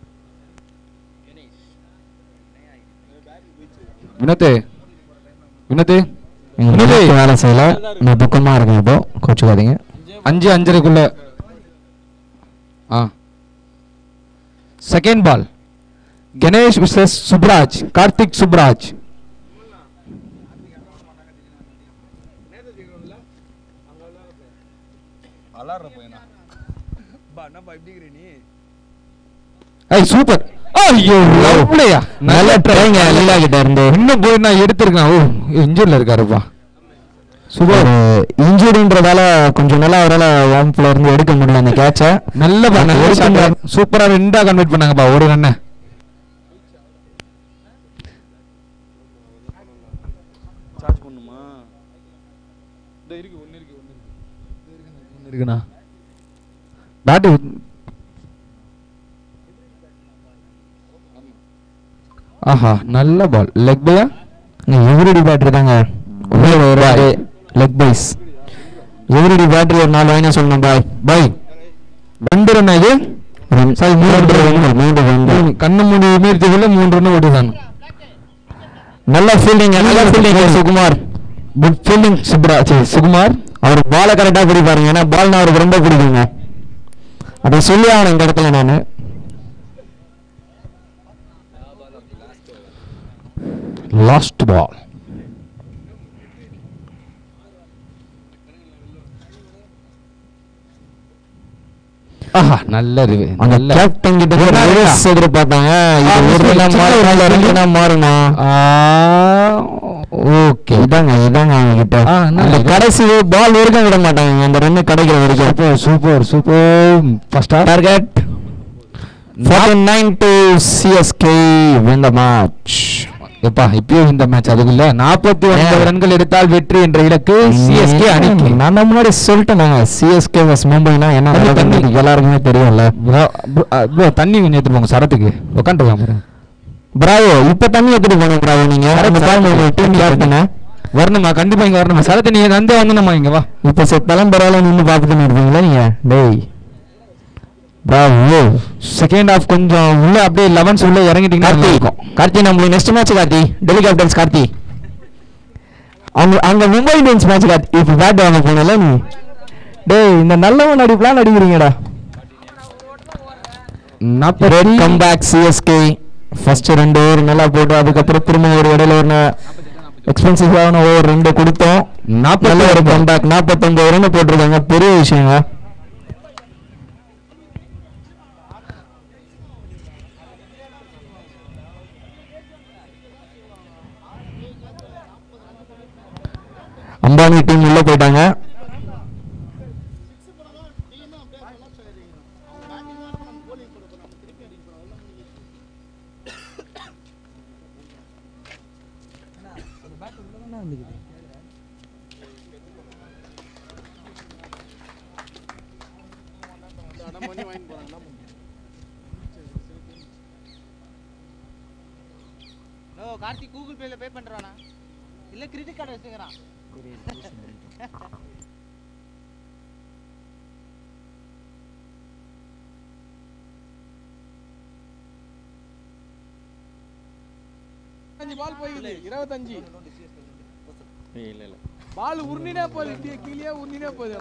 Speaker 1: வினோத் வினோத்
Speaker 2: எங்க
Speaker 1: வினோத்
Speaker 2: மூக்கு வேலை செய்யல நான் துக்கமா இருக்கேன் இப்போ கோச்சுக்காதீங்க
Speaker 1: அஞ்சு அஞ்சரைக்குள்ள ஆ second ball Ganesh versus Subraj Karthik Subraj ஐ சூப்பர் ஐயோ லவ்லியா
Speaker 2: நல்ல ட்ரைங்க லீலா கிட்ட இருந்து
Speaker 1: இன்னும் போய் நான் எடுத்திருக்கேன் ஓ இன்ஜூர்ல இருக்காருப்பா
Speaker 2: ஒரு இன்ஜுரின்றதால கொஞ்சம் நல்லா அவரால் வார்ம்ல இருந்து எடுக்க முடியல அந்த கேட்சை
Speaker 1: நல்ல பா நல்ல
Speaker 2: ஒரு
Speaker 1: shot.
Speaker 2: run.
Speaker 1: சூப்பரா ரெண்டா கன்வெர்ட் பண்ணாங்கப்பா ஒரு ரன்ன
Speaker 3: சார்ஜ் பண்ணுமா இருக்கு ஒன்று இருக்கு ஒன்று
Speaker 1: இருக்குண்ணா பேட்டு ஆஹா நல்ல பால் லெக் பையா
Speaker 2: எவரிடி பேட்டரி தாங்க லெக் பைஸ் எவரிடி பேட்டரி ஒரு நாலு வாங்கினா சொல்லணும் பாய்
Speaker 1: பாய் ரெண்டு ரன் ஆகி
Speaker 2: சாரி மூன்று ரன்கள் மூன்று ரன்கள்
Speaker 1: மூணு கண்ணு மூடி மீறதுக்குள்ள மூணு ரன் ஓடிதான்
Speaker 2: நல்ல ஃபீல்டிங் நல்ல fielding Sukumar
Speaker 1: good fielding Subra சரி சுகுமார்
Speaker 2: அவர் பாலை கரெக்டாக பிடிப்பாருங்க ஏன்னா பால்னா அவருக்கு ரொம்ப பிடிக்குங்க அதை சொல்லி ஆகணும் இந்த இடத்துல நான்
Speaker 1: லாஸ்ட் பால் ஆஹா நல்ல ரிவே
Speaker 2: அந்த
Speaker 1: நல்ல
Speaker 2: கேப்டன் கிட்ட
Speaker 1: என்ன
Speaker 2: reverse எதிர்பார்த்தாங்க இது
Speaker 1: ஆ,
Speaker 2: ஒரு
Speaker 1: சின்ன
Speaker 2: நிலம்
Speaker 1: ஒரு
Speaker 2: மாறினா ரெண்டு
Speaker 1: சின்ன-
Speaker 2: நிலம் மாறுமா
Speaker 1: ஓகே
Speaker 2: இதாங்க இதாங்க அவங்க கிட்ட
Speaker 1: ஆ, என்ன
Speaker 2: அந்த
Speaker 1: இது?
Speaker 2: கடைசி பால் வரைக்கும் விட மாட்டாங்க அந்த ரன் கிடைக்கிற வரைக்கும்
Speaker 1: super super super first off
Speaker 2: target 49 to CSK win the match
Speaker 1: எப்பா இப்பயும் இந்த மேட்ச் அதுக்குள்ள நாற்பத்தி ஒன்பது
Speaker 2: ஏன்?
Speaker 1: ரன்கள் எடுத்தால் வெற்றி என்ற இலக்கு சிஎஸ்கே அணிக்கு
Speaker 2: நான் தான் முன்னாடி சொல்லிட்டேன் சிஎஸ்கே வஸ் மும்பைனா என்ன
Speaker 1: தண்ணி,
Speaker 2: நடக்குதுன்னு
Speaker 1: தண்ணி.
Speaker 2: எல்லாருக்குமே தெரியும்ல
Speaker 1: ப்ரோ தண்ணி கொஞ்சம் எடுத்துட்டு போங்க சரத்துக்கு உட்காந்துருக்காங்க
Speaker 2: பிராவோ இப்ப தண்ணி எடுத்துட்டு போனோம் பிராவோ நீங்க
Speaker 1: சரத்து,
Speaker 2: அந்த பாருங்க உங்க
Speaker 1: சரத்து.
Speaker 2: டீம் கேப்டன
Speaker 1: வரணுமா கண்டிப்பா இங்க வரணுமா சரத்து நீங்க வந்து வந்துணுமா இங்க வா
Speaker 2: இப்ப செத்தாலும் பரவாயில்ல நின்று பார்த்துட்டு இருப்பீங்களா நீங்க டேய் பிராவோ
Speaker 1: செகண்ட் ஹாஃப் கொஞ்சம் உள்ள அப்படியே லெவன்ஸ் உள்ள இறங்கிட்டீங்கன்னா
Speaker 2: கார்த்தி
Speaker 1: நல்லா இருக்கும்
Speaker 2: கார்த்தி நம்மளுக்கு next match Karthi Delhi Capitals Karthi அவங்க அங்க மும்பை இந்தியன்ஸ் மேட்ச் கார்த்தி இப்ப பேட் வாங்க போனல நீ டேய் இந்த நல்லவன் நடிப்புலாம் நடிக்கிறீங்கடா red come back CSK first ரெண்டு ஓவர் நல்லா போட்டு அதுக்கப்புறம் திரும்ப ஒரு இடையில ஒரு எக்ஸ்பென்சிவான ஓவர் ரெண்டு கொடுத்தோம் நல்ல ஒரு கம் பேக் நாற்பத்தொன்பது ரன் போட்டிருக்காங்க பெரிய விஷயங்க அம்பானி டீம் உள்ள போயிட்டாங்க
Speaker 3: நோ கார்த்திக் கூகுள் பேல பே பண்றானா இல்ல கிரெடிட் கார்டு வச்சுக்கிறான்
Speaker 5: இருபத்தஞ்சு பால் போயிடுது இருபத்தஞ்சு பால் உருண்டினே போகுது கீ- கீழே உருண்டினே போகுது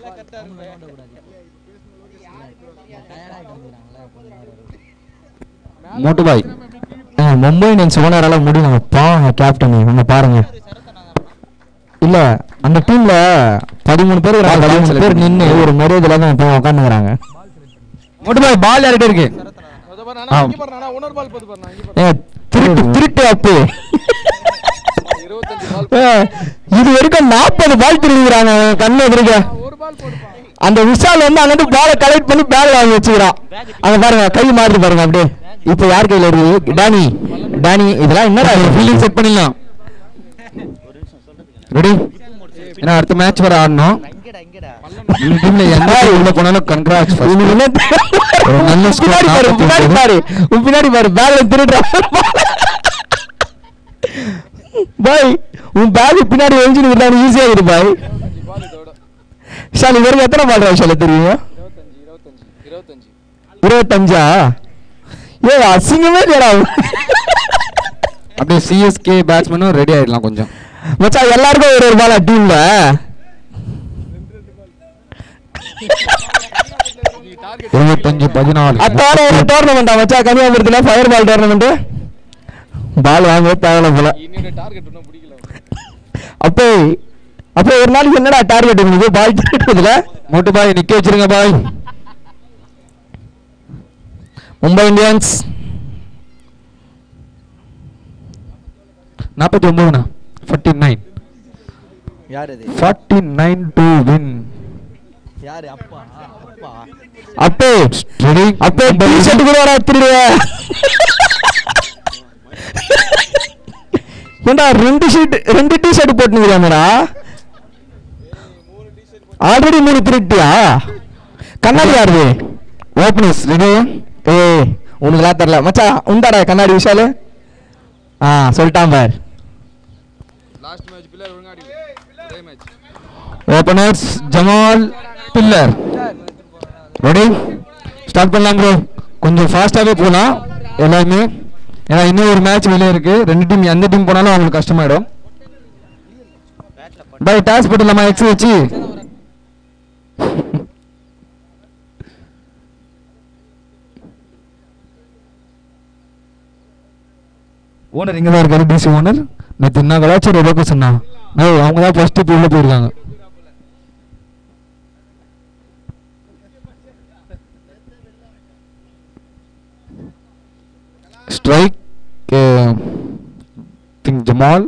Speaker 1: மோட்டு பாய்
Speaker 2: அஹ் மும்பை இந்தியன்ஸ் ஓனரால முடியல பாவங்க கேப்டன் அவங்க பாருங்க இல்ல அந்த டீம்ல பதிமூணு பேர் இருக்காங்க.
Speaker 1: Ball
Speaker 2: பதிமூணு
Speaker 1: select
Speaker 2: பேர்
Speaker 1: பண்ணி.
Speaker 2: நின்று ஒரு மரியாதையில தான் இப்போ உட்காந்துக்கிறாங்க
Speaker 1: மோட்டு பாய் பால் யார்கிட்ட இருக்கு
Speaker 5: அதை பாரு அண்ணா, இங்க பாரு அண்ணா, உணர் பால் போது பாரு அண்ணா, இங்க பாரு.
Speaker 2: ஏ திருட்டு திருட்டு அப்பு
Speaker 5: இருபத்தஞ்சு பால்
Speaker 2: ஏ, இது வரைக்கும் நாற்பது பால் திருடுறாங்க கண்ணு எதிர்க்க
Speaker 5: ஒரு பால் போடுப்பா
Speaker 2: அந்த விஷால் வந்து அங்கிட்டு பாலை கலெக்ட் பண்ணி பேக் வாங்கி வச்சுக்கிறான் அங்க பாருங்க கை மாறுது பாருங்க அப்படியே இப்போ யார் கையில இருக்கு டானி டானி இதெல்லாம் என்னடா
Speaker 1: ஃபீல்டிங் செட் பண்ணிடலாம் ரெடி ஏன்னா அடுத்த மேட்ச் வர ஆடணும்
Speaker 3: இங்கடா இங்கடா
Speaker 1: இந்த டீம்ல எந்த team உள்ள போனாலும் கங்க்ராட்ஸ்
Speaker 2: இவனுக்கு என்ன
Speaker 1: ஒரு நல்ல score,
Speaker 2: பின்னாடி பாரு பின்னாடி
Speaker 1: 49.
Speaker 2: பாரு உன் பின்னாடி பாரு பேக்ல திருடுறான் பாய் உன் பேக் பின்னாடி ஒழிஞ்சுன்னு இருந்தாலும் ஈஸியா இருக்கு பாய்
Speaker 5: பால் இதோட
Speaker 2: ஷாலி வெறும் எத்தனை பால் விஷால தெரியும்
Speaker 5: இருபத்தஞ்சு இருபத்தஞ்சு இருபத்தஞ்சு
Speaker 2: இருபத்தஞ்சா ஏ அசிங்கமே இல்லையடா
Speaker 1: அப்படியே சிஎஸ்கே பேட்ஸ்மேனும் ரெடி ஆயிடலாம் கொஞ்சம்
Speaker 2: மச்சான் எல்லாருக்கும் ஒரு ஒரு பாலா டீம்ல
Speaker 5: நீ டார்கெட்
Speaker 1: இருபத்தஞ்சு பதினாலு
Speaker 2: அத்தான ஒரு டோர்னமெண்டா மச்சான் கன்னியாகுமரத்துல ஃபயர் பால் டோர்னமெண்ட் பால் வாங்கவே தேவையில்ல போல
Speaker 5: இன்னொரு டார்கெட் இன்னும் பிடிக்கல
Speaker 2: அப்போ அப்போ ஒரு நாளைக்கு என்னடா டார்கெட் உங்களுக்கு பால் திருடுறதுல
Speaker 1: மோட்டு பாய் நிக்க வச்சிருங்க பாய்
Speaker 2: மும்பை இந்தியன்ஸ்
Speaker 1: நாற்பத்தி ஒன்பதுண்ணா ஃபார்ட்டி நைன்
Speaker 3: யார் இது
Speaker 1: ஃபார்ட்டி நைன் டு வின்
Speaker 3: யாரு அப்பா அப்பா
Speaker 2: அப்போ
Speaker 1: ரெடி
Speaker 2: அப்போ டி ஷர்ட் கூட வரா திருடுவ ஏண்டா ரெண்டு ஷர்ட் ரெண்டு டி ஷர்ட் போட்டுக்கிறாமடா ஆல்ரெடி மூணு திருட்டியா கண்ணாடி யாருது
Speaker 1: ஓப்பனர்ஸ் ரெடி
Speaker 2: ஏய் உனக்குலாம் தெரியல மச்சான் உண்டாடா கண்ணாடி விஷாலு ஆ சொல்லிட்டான் பார்
Speaker 5: லாஸ்ட் மேட்ச் பிள்ளை ஒழுங்காடி அதே மேட்ச்
Speaker 1: ஓப்பனர்ஸ் ஜமால் பில்லர் ரெடி ஸ்டார்ட் பண்ணலாம் ப்ரோ கொஞ்சம் ஃபாஸ்ட்டாகவே போகலாம் எல்லாருமே ஏன்னா இன்னும் ஒரு மேட்ச் வெளியே இருக்கு ரெண்டு டீம் எந்த டீம் போனாலும் அவங்களுக்கு கஷ்டமாயிடும் பை டாஸ் போட்டுலாமா எக்ஸ் வச்சு ஓனர் இங்கே தான் இருக்காரு டிசி ஓனர் நேற்று என்ன கலாச்சாரம் எவ்வளோ சொன்னான் அவங்க தான் ஃபர்ஸ்ட் இப்போ உள்ள போயிருக்காங்க ஸ்ட்ரைக் திங்க் ஜமால்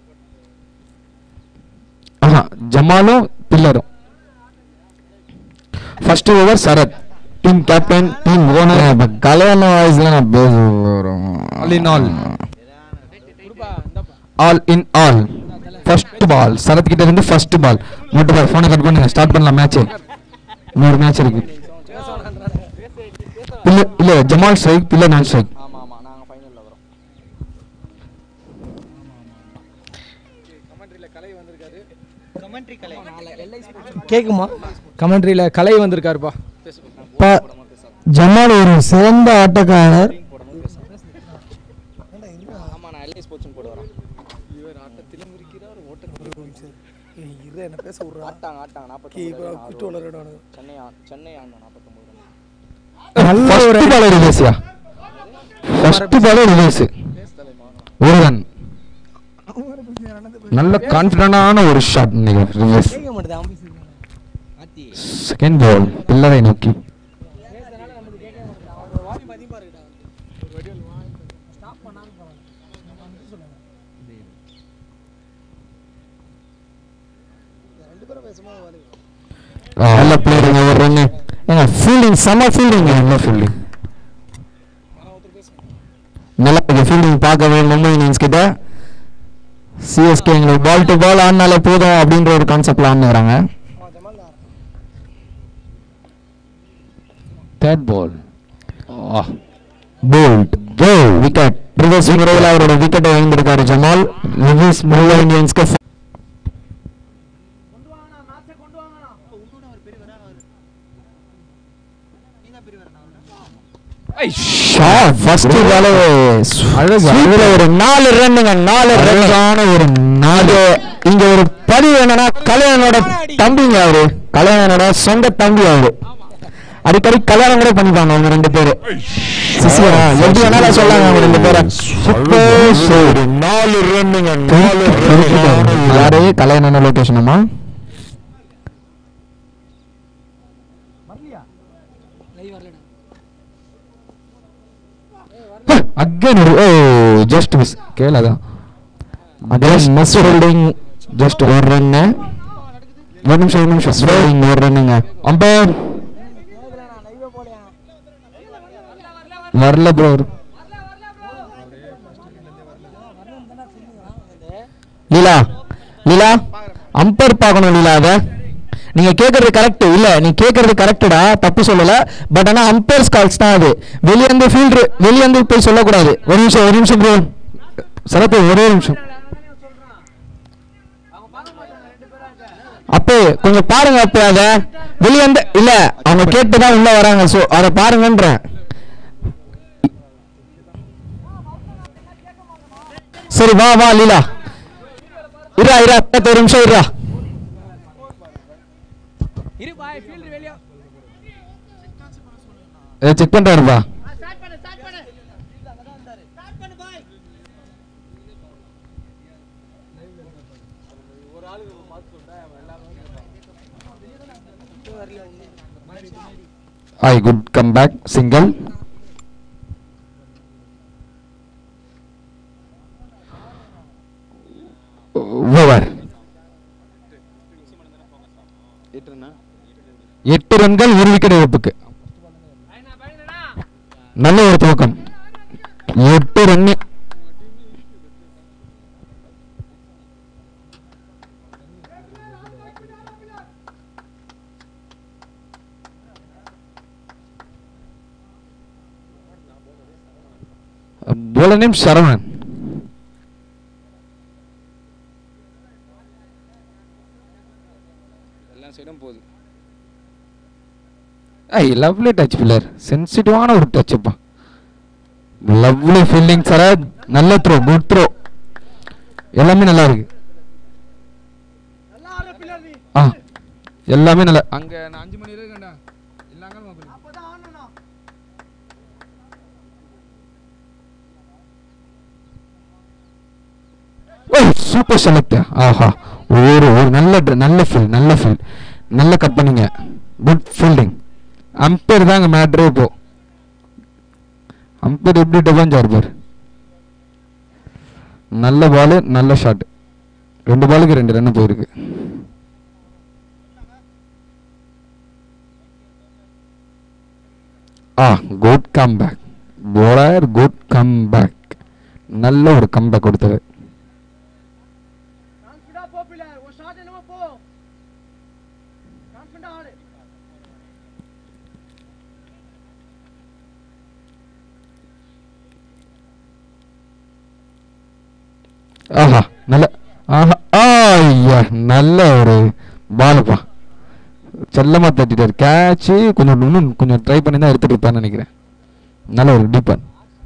Speaker 1: ஆஹா ஜமாலும் பில்லரும் first over Sarath team captain team owner
Speaker 2: இப்போ கல்யாண வாய்ஸ்ல நான் பேச போகிறோம்
Speaker 1: All in all.
Speaker 3: கொடுப்பா இந்தாப்பா
Speaker 1: all in all first ball Sarath கிட்ட இருந்து ஃபர்ஸ்ட் பால் மட்டும் பால் ஃபோனை கட் பண்ணுங்க ஸ்டார்ட் பண்ணலாம் மேட்ச் இன்னொரு மேட்ச் இருக்கு இல்ல இல்ல ஜமால் ஸ்ட்ரைக் பில்ல நான் ஸ்ட்ரைக்
Speaker 3: ஆமா ஆமா நாங்க ஃபைனல்ல வரோம் கமெண்ட்ரியில கலை வந்திருக்காரு கமெண்ட்ரி கலை கேக்குமா கமெண்ட்ரியில கலை வந்திருக்காருப்பா
Speaker 2: ஜமால் ஒரு சிறந்த ஆட்டக்காரர்
Speaker 3: ஆமா நான் எல்ஐ ஸ்போர்ட்ஸ் போட வரேன் இவர் ஆட்டத்திலும் இருக்கிறார் ஓட்டத்திலும்
Speaker 6: இரு என்ன பேச விட்றா
Speaker 3: ஆட்டாங்க ஆட்டாங்க
Speaker 6: கி இப்போ கிட்டு
Speaker 3: நாற்பத்தி
Speaker 6: வளரடானு
Speaker 3: சென்னை ஆ- சென்னை ஆடணும் நாற்பத்தொம்பது ரன்
Speaker 1: நல்ல ஒரு பால் ரிலீஸ்யா ஃபர்ஸ்ட் பால் ரிலீஸ் ஒரு ரன் நல்ல கான்ஃபிடண்டான ஒரு ஷாட் இன்னைக்கு ரிலீஸ்
Speaker 3: கேட்க மாட்டேது அம்பி ஆத்தி
Speaker 1: செகண்ட் பால் பில்லரை நோக்கி
Speaker 3: வால்யூம் அதிகமா இருக்குடா ஒரு வடிவல் ஸ்டாப் பண்ணாம போறாங்க
Speaker 2: நல்ல பிளேயருங்க ஒரு ரன்னு ஏங்க ஃபீல்டிங் செம ஃபீல்டிங்
Speaker 1: நல்ல ஃபீல்டிங்
Speaker 2: நல்லா இருக்கு ஃபீல்டிங் பார்க்கவே மும்பை இந்தியன்ஸ் கிட்ட சிஎஸ்கே எங்களுக்கு பால் டு பால் ஆடினாலே போதும் அப்படின்ற ஒரு கான்செப்ட்ல ஆடுறாங்க
Speaker 1: third ball
Speaker 2: bowled bowl wicket reverse முறையில் அவரோட விக்கெட்டை வாங்கியிருக்காரு ஜமால் ரிவர்ஸ் மும்பை இந்தியன்ஸ்க்கு ஷாட் ஃபர்ஸ்ட் பால்
Speaker 1: அழகு,
Speaker 2: அழகு ஒரு நாலு ரன்னுங்க நாலு ரன்னுக்கான ஒரு நாலு இங்க ஒரு பதிவு என்னன்னா கல்யாணோட தம்பிங்க அவரு கல்யாணோட சொந்த தம்பி அவரு அடிக்கடி கல்யாணம் கூட பண்ணிப்பாங்க அவங்க ரெண்டு பேரு சிசியா எப்படி வேணாலும் சொல்லாங்க அவங்க ரெண்டு பேரை சூப்பர் சூப்பர் நாலு ரன்னுங்க நாலு யாரு கல்யாண லொகேஷனமா
Speaker 1: அகைன் ஒரு ஓ ஜஸ்ட் மிஸ் கேளதான்
Speaker 2: அதே மிஸ் ஹோல்டிங் ஜஸ்ட் ஒரு ரன்னு
Speaker 1: ஒரு நிமிஷம் ஒரு நிமிஷம்
Speaker 2: ஹோல்டிங் ஒரு ரன்னுங்க
Speaker 1: அம்பையர் வரல ப்ரோ
Speaker 2: லீலா லீலா அம்பர் பார்க்கணும் லீலா அத நீங்க கேக்குறது கரெக்ட் இல்ல நீ கேக்குறது கரெக்டடா தப்பு சொல்லல பட் ஆனா அம்பையர்ஸ் கால்ஸ் தான் அது வெளிய இருந்து ஃபீல்டர் வெளிய இருந்து போய் சொல்லக்கூடாது
Speaker 1: ஒரு நிமிஷம் ஒரு நிமிஷம் ப்ரோ சரத்து ஒரே நிமிஷம்
Speaker 2: அப்போ கொஞ்சம் பாருங்க அப்போ அத வெளிய இருந்து இல்ல அவங்க கேட்டு தான் உள்ள வராங்க சோ அத பாருங்கன்றேன் சரி வா வா லீலா இரா இரா பத்து ஒரு நிமிஷம் இரா
Speaker 3: இரு பாய் ஃபீல்டு வெளியே
Speaker 1: செக் பண்றாருப்பா ஐ good come back single over எட்டு ரன்கள் ஒரு விக்கெட் இழப்புக்கு நல்ல ஒரு துவக்கம் எட்டு ரன்னு bowler name Sharman.
Speaker 5: எல்லா சைடும் போகுது
Speaker 1: ஐ லவ்லி டச் பிளேயர் சென்சிட்டிவான ஒரு டச்ப்பா லவ்லி ஃபீல்டிங் சார் நல்ல த்ரோ குட் த்ரோ எல்லாமே நல்லா இருக்கு ஆ எல்லாமே நல்லா
Speaker 5: அங்க நான் அஞ்சு மணி இருக்கேன்டா இல்லாங்க மொபைல்
Speaker 1: ஓய் சூப்பர் செலக்ட் ஆஹா ஒரு ஒரு நல்ல dr- நல்ல ஃபீல் நல்ல ஃபீல் நல்ல கட் பண்ணீங்க குட் ஃபீல்டிங் அம்பேர் தாங்க மேட்ரே இப்போ அம்பேர் எப்படி டிஃபென்ஸ் பாரு நல்ல பால் நல்ல ஷாட் ரெண்டு பாலுக்கு ரெண்டு ரன் போயிருக்கு ஆ good come back bowler good come back நல்ல ஒரு கம்பேக் கொடுத்தது ஆஹா நல்ல ஆஹா ஐயா நல்ல ஒரு பாலுப்பா செல்லமா தட்டிட்டாரு கேட்ச் கொஞ்சம் இன்னும் கொஞ்சம் ட்ரை பண்ணி தான் எடுத்துட்டு இருப்பான்னு நினைக்கிறேன் நல்ல ஒரு டீப்பன்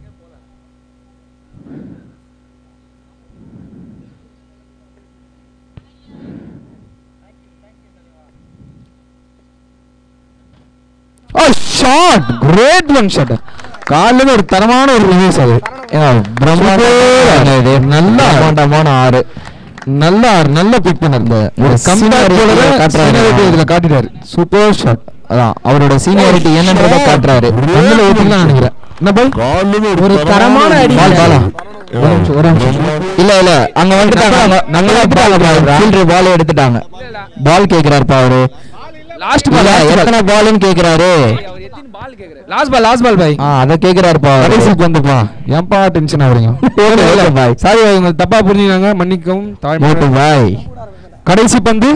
Speaker 1: ஷாட் கிரேட் ஒன் ஷாட் காலையில ஒரு தரமான ஒரு ரிலீஸ் அது பிரம்மாண்டம் இது நல்லா
Speaker 2: பிரம்மாண்டமான ஆறு
Speaker 1: நல்ல நல்ல பிக் பண்ணார் ஒரு கம்பேக்
Speaker 2: seniority காட்டுறாரு.
Speaker 1: இதுல காட்டிட்டாரு சூப்பர் ஷாட்
Speaker 2: அதான் அவரோட சீனியாரிட்டி என்னன்றதை காட்டுறாரு
Speaker 1: கண்ணுல ஊத்திக்கலாம் நினைக்கிறேன் என்ன பாய்
Speaker 4: காலில்
Speaker 3: ஒரு தரமான அடி.
Speaker 1: பால் பாலா ஒரு நிமிஷம் ஒரு நிமிஷம்
Speaker 2: இல்ல இல்ல அங்க வந்துட்டாங்க
Speaker 1: நல்லா பால்
Speaker 2: ஃபீல்டர் பால் எடுத்துட்டாங்க பால் கேக்குறாருப்பா அவரு
Speaker 3: லாஸ்ட்
Speaker 2: இல்ல,
Speaker 3: பால்
Speaker 2: எத்தனை பால்னு கேக்குறாரு
Speaker 3: லாஸ்ட் பால் லாஸ்ட் பால் பாய்
Speaker 2: ஆ அத கேக்குறாருப்பா அவரு.
Speaker 1: கடைசிக்கு வந்துப்பா ஏன்பா டென்ஷன் ஆகுறீங்க
Speaker 2: Okay, okay, bye.
Speaker 1: சாரி இவங்க தப்பா புரிஞ்சுக்காங்க மன்னிக்கவும்
Speaker 2: மோட்டு
Speaker 1: தாழ்மை
Speaker 2: பாய்
Speaker 1: கடைசி பந்து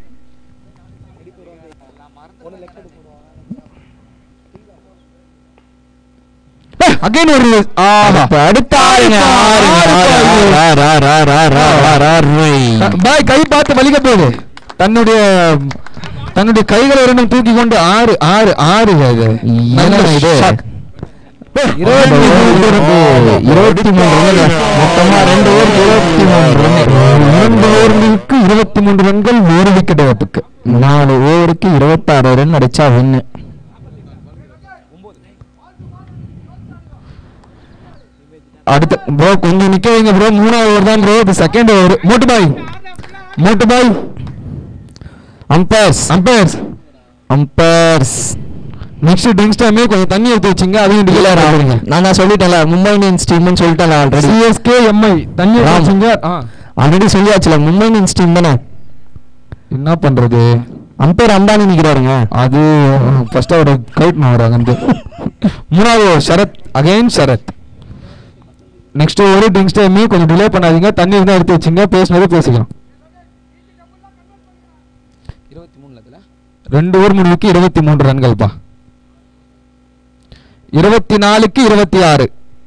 Speaker 1: அகைன் ஒரு ஆஹா
Speaker 2: இப்ப அடுத்த ஆளுங்க ஆறுங்க, ஆறு, ஆறு, ஆறு, ஆறு, ஆறு, ஆறு, ஆறு, ஆறு, ஆறு.
Speaker 1: பாய் கை பார்த்து வலிக்க போகுது தன்னுடைய தன்னுடைய கைகளை இரண்டும் தூக்கி கொண்டு ஆறு ஆறு ஆறு இது நல்ல
Speaker 2: என்னடா இது?
Speaker 1: shot.
Speaker 2: இருபத்தி மூணு ரன். இருபத்தி மூணு ரன். மொத்தமா ரெண்டு ஓவர் இருபத்தி மூணு ரன்
Speaker 1: இரண்டு ஓவர்களுக்கு இருபத்தி மூன்று ரன்கள் ஒரு விக்கெட் இழப்புக்கு
Speaker 2: நாலு ஓவருக்கு இருபத்தாறு ரன் அடிச்சா வின்னு
Speaker 1: அடுத்த ப்ரோ கொஞ்சம் நிக்க வைங்க ப்ரோ மூணாவது ஓவர் தான் ப்ரோ இது second over Motu bhai Motu bhai
Speaker 2: umpires
Speaker 1: umpires
Speaker 2: umpires
Speaker 1: next drinks டைமே கொஞ்சம் தண்ணி எடுத்து வச்சுங்க அதையும் டிக்ளேர் ஆகுறீங்க
Speaker 2: நான் தான் சொல்லிட்டேன்ல மும்பை இந்தியன்ஸ் டீம்னு சொல்லிட்டேன் ஆல்ரெடி
Speaker 1: சிஎஸ்கே எம்ஐ தண்ணி எடுத்து
Speaker 2: ராம்.
Speaker 1: வச்சுங்க ஆ
Speaker 2: ஆல்ரெடி சொல்லியாச்சுல மும்பை இந்தியன்ஸ் டீம் தானே
Speaker 1: என்ன பண்றது
Speaker 2: அம்பையர் அம்பானி நிக்கிறாருங்க
Speaker 1: அது ஃபர்ஸ்ட் அவரை கவுட் வராங்க வந்து மூணாவது over, Sarath again Sarath next ஒரு ட்ரிங்க்ஸ் டைமே கொஞ்சம் டிலே பண்ணாதீங்க தண்ணி இருந்தால் எடுத்து வச்சுங்க பேசினதே பேசிக்கலாம்
Speaker 3: இருபத்தி மூணுல இதுல
Speaker 1: ரெண்டு ஓவர் முடிவுக்கு இருபத்தி மூன்று ரன்கள்ப்பா இருபத்தி நாலுக்கு இருபத்தி ஆறு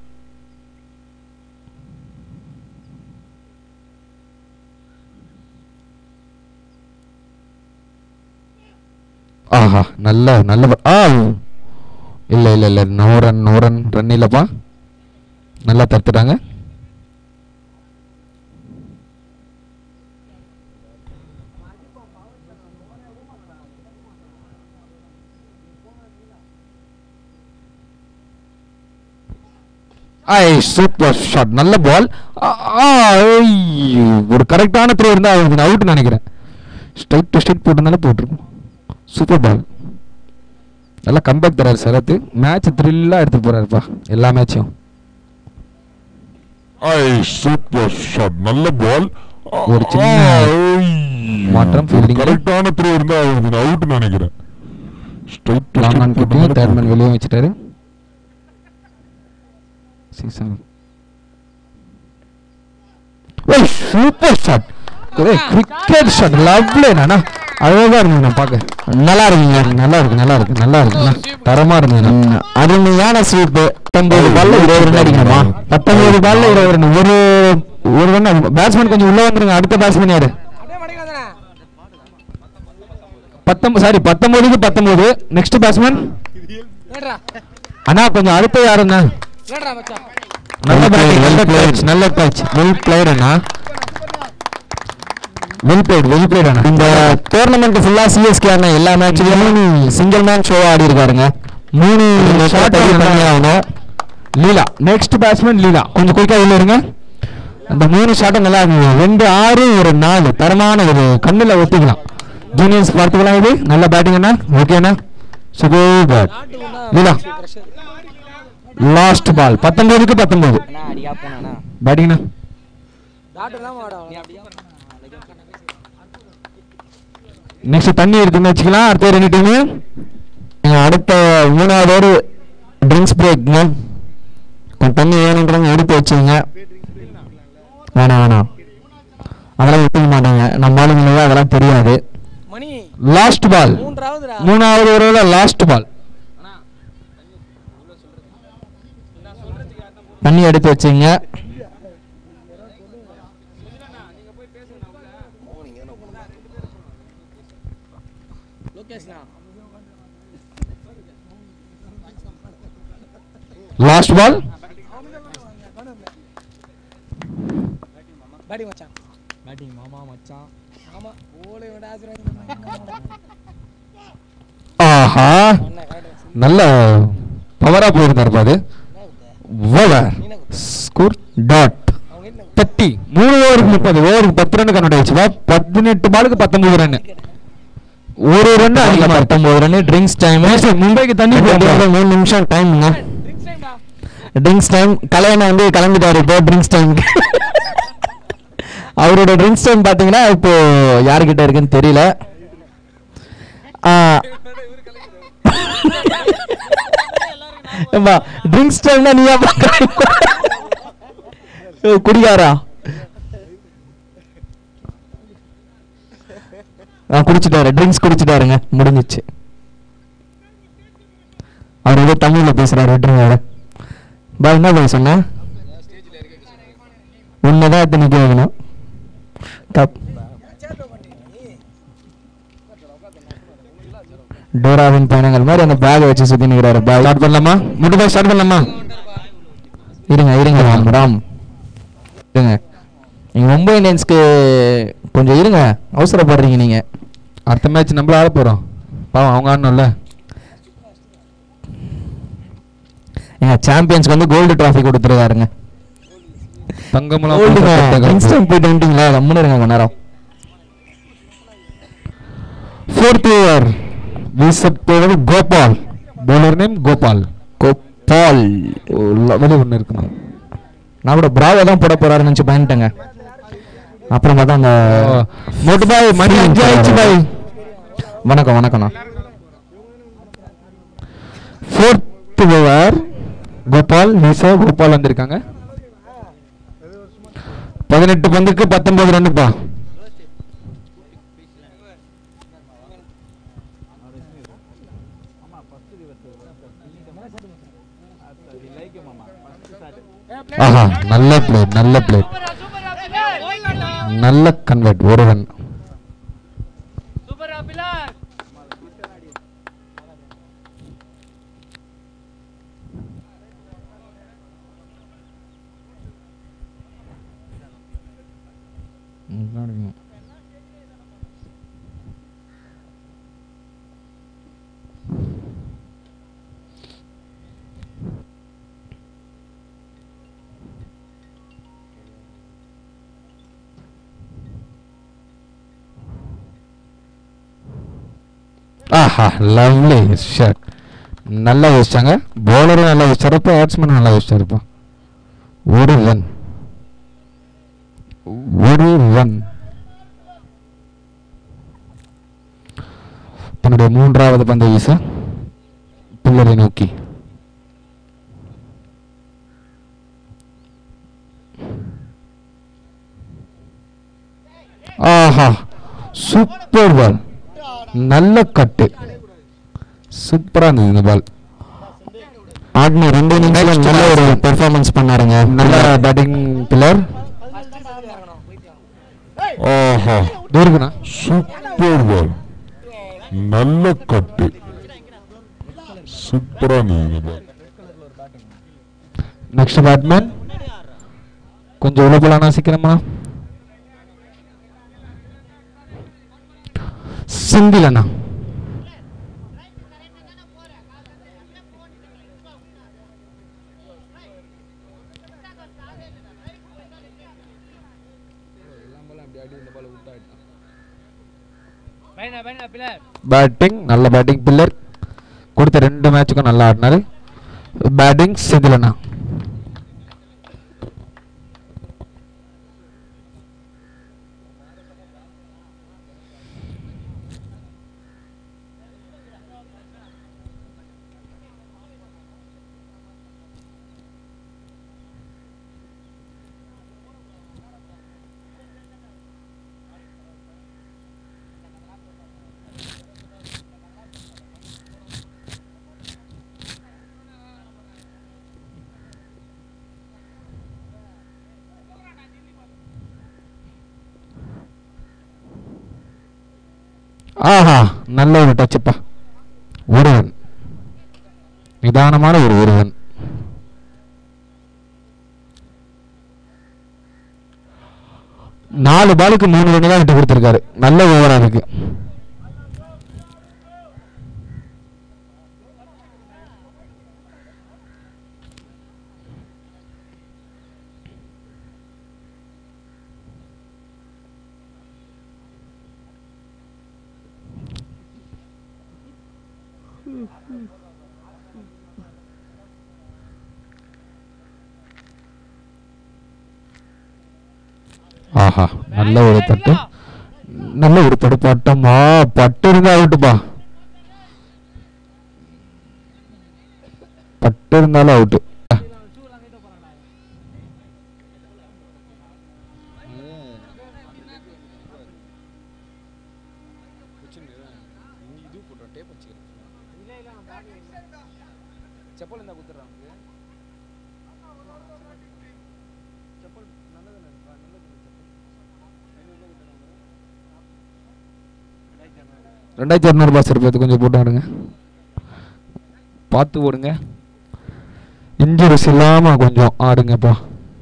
Speaker 1: ஆஹா நல்ல நல்ல ball. ஆ இல்ல இல்ல இல்ல no run no run run இல்லப்பா நல்லா தடுத்துட்டாங்க ஐ சூப்பர் ஷாட் நல்ல பால் ஒரு கரெக்டான த்ரோ இருந்தா அவருக்கு அவுட் நினைக்கிறேன் ஸ்ட்ரைட் டு ஸ்ட்ரைட் போட்டிருந்தாலும் போட்டிருக்கும் சூப்பர் பால் நல்லா கம்பேக் தராரு சரத்து மேட்ச் த்ரில்லாக எடுத்துட்டு போறாருப்பா எல்லா மேட்சையும்
Speaker 4: ஐ சூப்பர் ஷாட் நல்ல பால்
Speaker 1: ஒரு சின்ன மாற்றம் fielding ல.
Speaker 4: கரெக்டான த்ரோ இருந்தா அவருக்கு அவுட் நினைக்கிறேன் ஸ்ட்ரைட்
Speaker 1: லாங் ஆன் கிட்டையும் தேர்ட் மேன் வெளியே வச்சுட்டாரு சீசன் ஓய் super shot cricket shot lovely நானா அழகா இருந்தது நான் பார்க்க
Speaker 2: நல்லா இருக்குங்க
Speaker 1: நல்லா இருக்கு நல்லா இருக்கு நல்லா இருக்கு அண்ணா. தரமா இருந்தது
Speaker 2: ம், அருமையான ஸ்வீப் பத்தொன்பது பால்ல இருபது ரன் அடிக்கணுமா
Speaker 1: பத்தொன்பது பால்ல இருபது ரன் ஒரு ஒரு ரன் பேட்ஸ்மேன் கொஞ்சம் உள்ள வந்துருங்க அடுத்த பேட்ஸ்மேன் யாரு பத்தொன்பது சாரி பத்தொன்பதுக்கு பத்தொன்பது நெக்ஸ்ட் பேட்ஸ்மேன் அண்ணா கொஞ்சம் அடுத்த யாருண்ணா நல்ல
Speaker 2: Well played,
Speaker 1: batting, நல்ல
Speaker 2: well played.
Speaker 1: catch, நல்ல கேட்ச் வெல் பிளேயர் அண்ணா வெல் பிளேட் வெல் பிளேட் அண்ணா
Speaker 2: இந்த டோர்னமெண்ட் ஃபுல்லா சிஎஸ்கே ஆன எல்லா மேட்ச்லயும் சிங்கிள் மேன் ஷோ ஆடி இருக்காருங்க
Speaker 1: மூணு
Speaker 2: ஷாட்
Speaker 1: ஷாட்
Speaker 2: பண்ணி ஆகணும்
Speaker 1: லீலா நெக்ஸ்ட் பேட்ஸ்மேன் லீலா கொஞ்சம் குயிக்கா உள்ள இருங்க
Speaker 2: அந்த மூணு ஷாட்டும் நல்லா இருந்தது ரெண்டு ஆறு ஒரு நாலு தரமான ஒரு கண்ணுல ஒத்திக்கலாம் ஜூனியர்ஸ் பார்த்துக்கலாம் இது நல்ல பேட்டிங் அண்ணா ஓகேண்ணா super bat Leela last ball பத்தொன்பதுக்கு பத்தொன்பது பேட்டிங்ண்ணா நெக்ஸ்ட் தண்ணி இருக்குன்னு வச்சுக்கலாம் அடுத்த ரெண்டு டீமு அடுத்த மூணாவது ஒரு ட்ரிங்க்ஸ் பிரேக்ங்க கொஞ்சம் தண்ணி வேணுன்றவங்க எடுத்து வச்சுங்க வேணாம் வேணாம் அதெல்லாம் ஒத்துக்க மாட்டாங்க நம்ம ஆளுங்களுக்கு அதெல்லாம் தெரியாது
Speaker 3: மணி
Speaker 2: லாஸ்ட் பால்
Speaker 3: மூன்றாவதுடா
Speaker 2: மூணாவது ஓவரோட லாஸ்ட் பால் தண்ணி எடுத்து வச்சுங்க
Speaker 3: லோகேஷ்ண்ணா
Speaker 2: லாஸ்ட் பால்
Speaker 3: பேட்டிங் மச்சான் பேட்டிங் மாமா மச்சான் ஆமா ஓலை விட
Speaker 2: ஆஹா நல்ல பவரா போயிருந்தாரு பாது ஓவர் ஸ்கோர் டாட் தேர்ட்டி மூணு ஓவருக்கு முப்பது ஓவருக்கு பத்து ரன் கன்னட வச்சுவா பதினெட்டு பாலுக்கு பத்தொன்பது ரன் ஒரு ரன் அதிகமா பத்தொன்பது ரன் ட்ரிங்க்ஸ் டைம் மும்பைக்கு தண்ணி மூணு நிமிஷம் டைம்ங்க ட்ரிங்க்ஸ் டைம் கல்யாணம் வந்து கிளம்பிட்டாரு இப்போ ட்ரிங்க்ஸ் டைம் அவரோட ட்ரிங்க்ஸ் டைம் பார்த்தீங்கன்னா இப்போ யாருக்கிட்ட இருக்குன்னு தெரியல ட்ரிங்க்ஸ் டைம்னா நீ குடிகாரா ஆ குடிச்சிட்டாரு ட்ரிங்க்ஸ் குடிச்சிட்டாருங்க முடிஞ்சிச்சு அவர் ஏதோ தமிழ்ல பேசுறாரு விட்டுருங்க பா என்ன போய் சொன்ன உண்மைதான் எத்தனை கேட்கணும் தப் டோராவின் பயணங்கள் மாதிரி அந்த பேக் வச்சு சுத்தி நிக்கிறாரு பாய் ஸ்டார்ட் பண்ணலாமா முட்டு பாய் ஸ்டார்ட் பண்ணலாமா இருங்க இருங்க ராம் ராம் இருங்க நீங்க மும்பை இந்தியன்ஸ்க்கு கொஞ்சம் இருங்க அவசரப்படுறீங்க நீங்க
Speaker 1: அடுத்த மேட்ச் நம்மள ஆட போறோம் பாவம் அவங்க ஆடணும்ல
Speaker 2: எங்க சாம்பியன்ஸ்க்கு வந்து கோல்டு டிராஃபி கொடுத்துருக்காருங்க
Speaker 1: தங்கமலம்
Speaker 2: கோல்டுங்க
Speaker 1: போட்ட
Speaker 2: கிங்ஸ்டன் போயிட்டு வந்துட்டீங்களா கம்முன்னு இருங்க கொஞ்ச நேரம்
Speaker 1: ஃபோர்த் ஓவர் வீசப்போவது கோபால் பவுலர் நேம் கோபால்
Speaker 2: கோபால்
Speaker 1: லெவலி ஒன்று இருக்கணும்
Speaker 2: நான் கூட பிராவோ தான் போட போறாருன்னு நினைச்சு பயந்துட்டேங்க அப்புறம் பார்த்தா அந்த
Speaker 1: மோட்டு பாய் மணி அஞ்சு ஆயிடுச்சு பாய்
Speaker 2: வணக்கம் வணக்கம்ண்ணா
Speaker 1: ஃபோர்த் ஓவர் கோபால் வீச கோபால் வந்திருக்காங்க பதினெட்டு பந்துக்கு பத்தொன்பது ரன்னுப்பா ஆஹா நல்ல பிளே நல்ல பிளே நல்ல கன்வெர்ட் ஒரு ரன் ஆஹா லவ்லி ஷாட் நல்லா வச்சிட்டாங்க பவுலரும் நல்லா வச்சாருப்பா பேட்ஸ்மேனும் நல்லா வச்சாருப்பா ஒரு ரன் ஒரு ரன் தன்னுடைய மூன்றாவது பந்தை வீச பில்லரை நோக்கி ஆஹா சூப்பர் பால் நல்ல கட்டு சூப்பரா இருந்தது இந்த பால்
Speaker 2: ஆடின ரெண்டு நிமிஷம் நல்ல ஒரு பெர்ஃபார்மன்ஸ் பண்ணாருங்க
Speaker 1: நல்ல பேட்டிங் பில்லர் ஓஹோ இருக்குண்ணா
Speaker 4: சூப்பர் பால் நல்ல கட்டு சூப்பரா இருந்தது இந்த பால்
Speaker 1: நெக்ஸ்ட் பேட்மேன் கொஞ்சம் உள்ள போலானா சீக்கிரமா செந்தில் அண்ணா பேட்டிங் நல்ல பேட்டிங் பில்லர் கொடுத்த ரெண்டு மேட்சுக்கும் நல்லா ஆடினாரு பேட்டிங் செந்திலண்ணா ஆஹா நல்ல ஒரு டச்சுப்பா ஒருவன் நிதானமான ஒரு ஒருவன் நாலு பாலுக்கு மூணு ரன் தான் விட்டு கொடுத்துருக்காரு நல்ல ஓவரா இருக்கு ஆஹா நல்ல ஒரு தட்டு நல்ல ஒரு தடுப்பாட்டம் ஆ பட்டு இருந்தா அவுட்டுப்பா பட்டு இருந்தாலும் அவுட்டு
Speaker 5: இது போட்டுறோம் டேப் வச்சுக்கிறேன் செப்பல் இருந்தா குத்துறான் செப்பல் நல்லது நல்லது
Speaker 1: ரெண்டாயிரத்தி இரநூறுபா சிறப்பு கொஞ்சம் போட்டு ஆடுங்க பார்த்து ஓடுங்க இன்ஜுரிஸ் இல்லாம கொஞ்சம் ஆடுங்கப்பா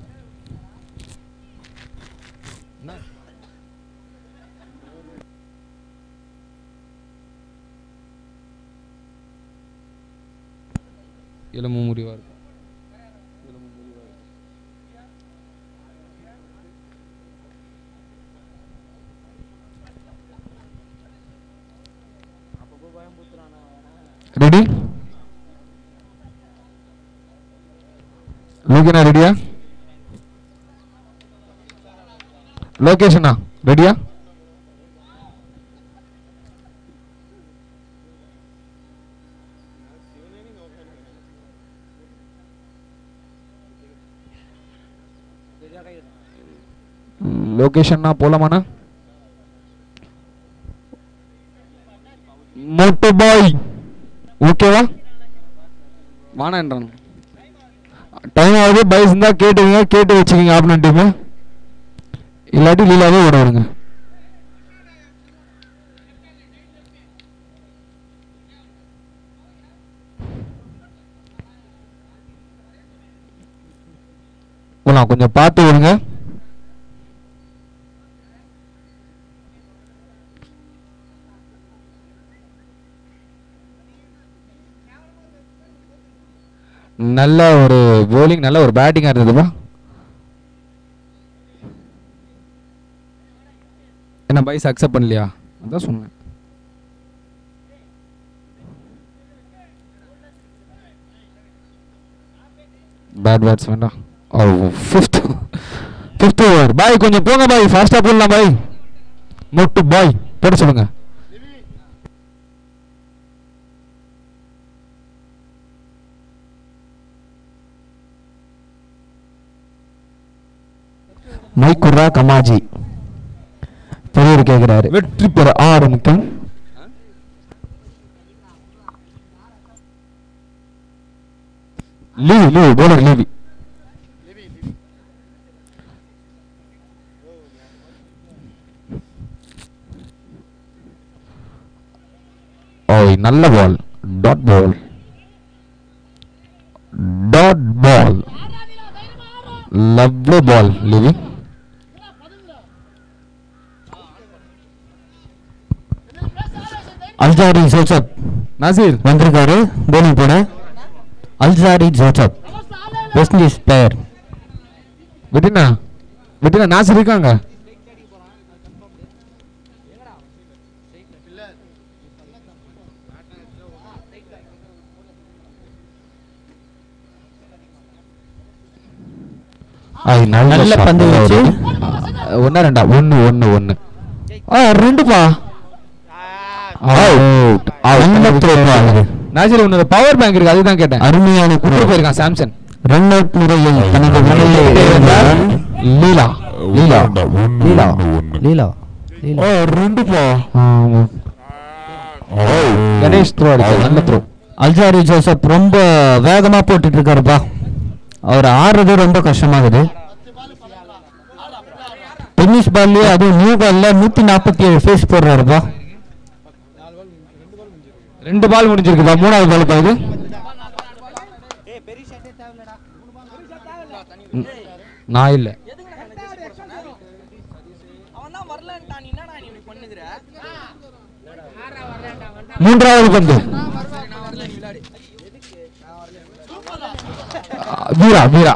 Speaker 1: எலும்பு முறிவா இருக்கும் ரெடி லோகேனா ரெடியா லோகேஷனா ரெடியா லொகேஷன்னா போலாமாண்ணா மோட்டோ பாய் ஓகேவா வானான்றான் டைம் ஆகுது பைஸ் இருந்தா கேட்டுங்க கேட்டு வச்சுக்கோங்க ஆப்னன் டீமு இல்லாட்டி லீலாவே ஓட விடுங்க போலாம் கொஞ்சம் பார்த்து விடுங்க நல்ல ஒரு bowling நல்ல ஒரு பேட்டிங்காக இருந்ததுப்பா என்ன பைஸ் அக்செப்ட் பண்ணலையா அதான் சொன்னேன் பேட் பேட்ஸ் வேண்டாம் ஓ ஃபிஃப்த் ஃபிஃப்த் ஓவர் பாய் கொஞ்சம் போங்க பாய் ஃபாஸ்ட்டாக போடலாம் பாய் மொட்டு பாய் போட சொல்லுங்க
Speaker 2: மைக்குர்ரா கமாஜி பெரியவர் கேட்கிறாரு
Speaker 1: வெற்றி பெற ஆரம்பிக்கும் லீவி லீவி போலர் லீவி ஓய் நல்ல ball dot ball dot ball lovely ball லிவி
Speaker 2: அல்சாரி ஜோசப்
Speaker 1: நாசீர்
Speaker 2: வந்திருக்காரு போலிங் போட Alzarri Joseph West Indies player
Speaker 1: விட்டுனா விட்டுனா நாசர் இருக்காங்க அது நல்ல
Speaker 2: நல்ல
Speaker 1: shot.
Speaker 2: பந்து வச்சு.
Speaker 1: ஆ, ஒண்ணா ரெண்டா ஒண்ணு ஒண்ணு ஒண்ணு ஆ ரெண்டுப்பா அவுட்
Speaker 2: நல்ல throw ball அது.
Speaker 1: நேச்சுரல் ஒன்று பவர் பேங்க் இருக்கு அதுதான் கேட்டேன்
Speaker 2: அருமையான
Speaker 1: விட்டு
Speaker 2: throw.
Speaker 1: போயிருக்கான் சாம்சன்
Speaker 2: ரன் அவுட் முறையில் தனது வலையை எறிந்தார்.
Speaker 1: லீலா லீலா
Speaker 4: ஒண்ணு, ஒண்ணு,
Speaker 2: லீலா
Speaker 4: ஒண்ணு, ஒண்ணு.
Speaker 2: லீலா லீலா
Speaker 1: ரெண்டுப்பா
Speaker 4: Out.
Speaker 1: கணேஷ் த்ரோ அடிக்க நல்ல த்ரோ
Speaker 2: அல்ஜாரி ஜோசப் ரொம்ப வேகமா போட்டுட்டு இருக்காருப்பா அவர் ஆடுறது ரொம்ப கஷ்டமாகுது டென்னிஸ் பால்லயே அதுவும் நியூ பால்ல நூத்தி நாற்பத்தி ஏழு ஃபேஸ் போடுறாருப்பா
Speaker 1: ரெண்டு பால் முடிஞ்சிருக்குப்பா மூணாவது பால் பாயுது ம், நான் இல்ல மூன்றாவது பந்து ஆ, வீரா வீரா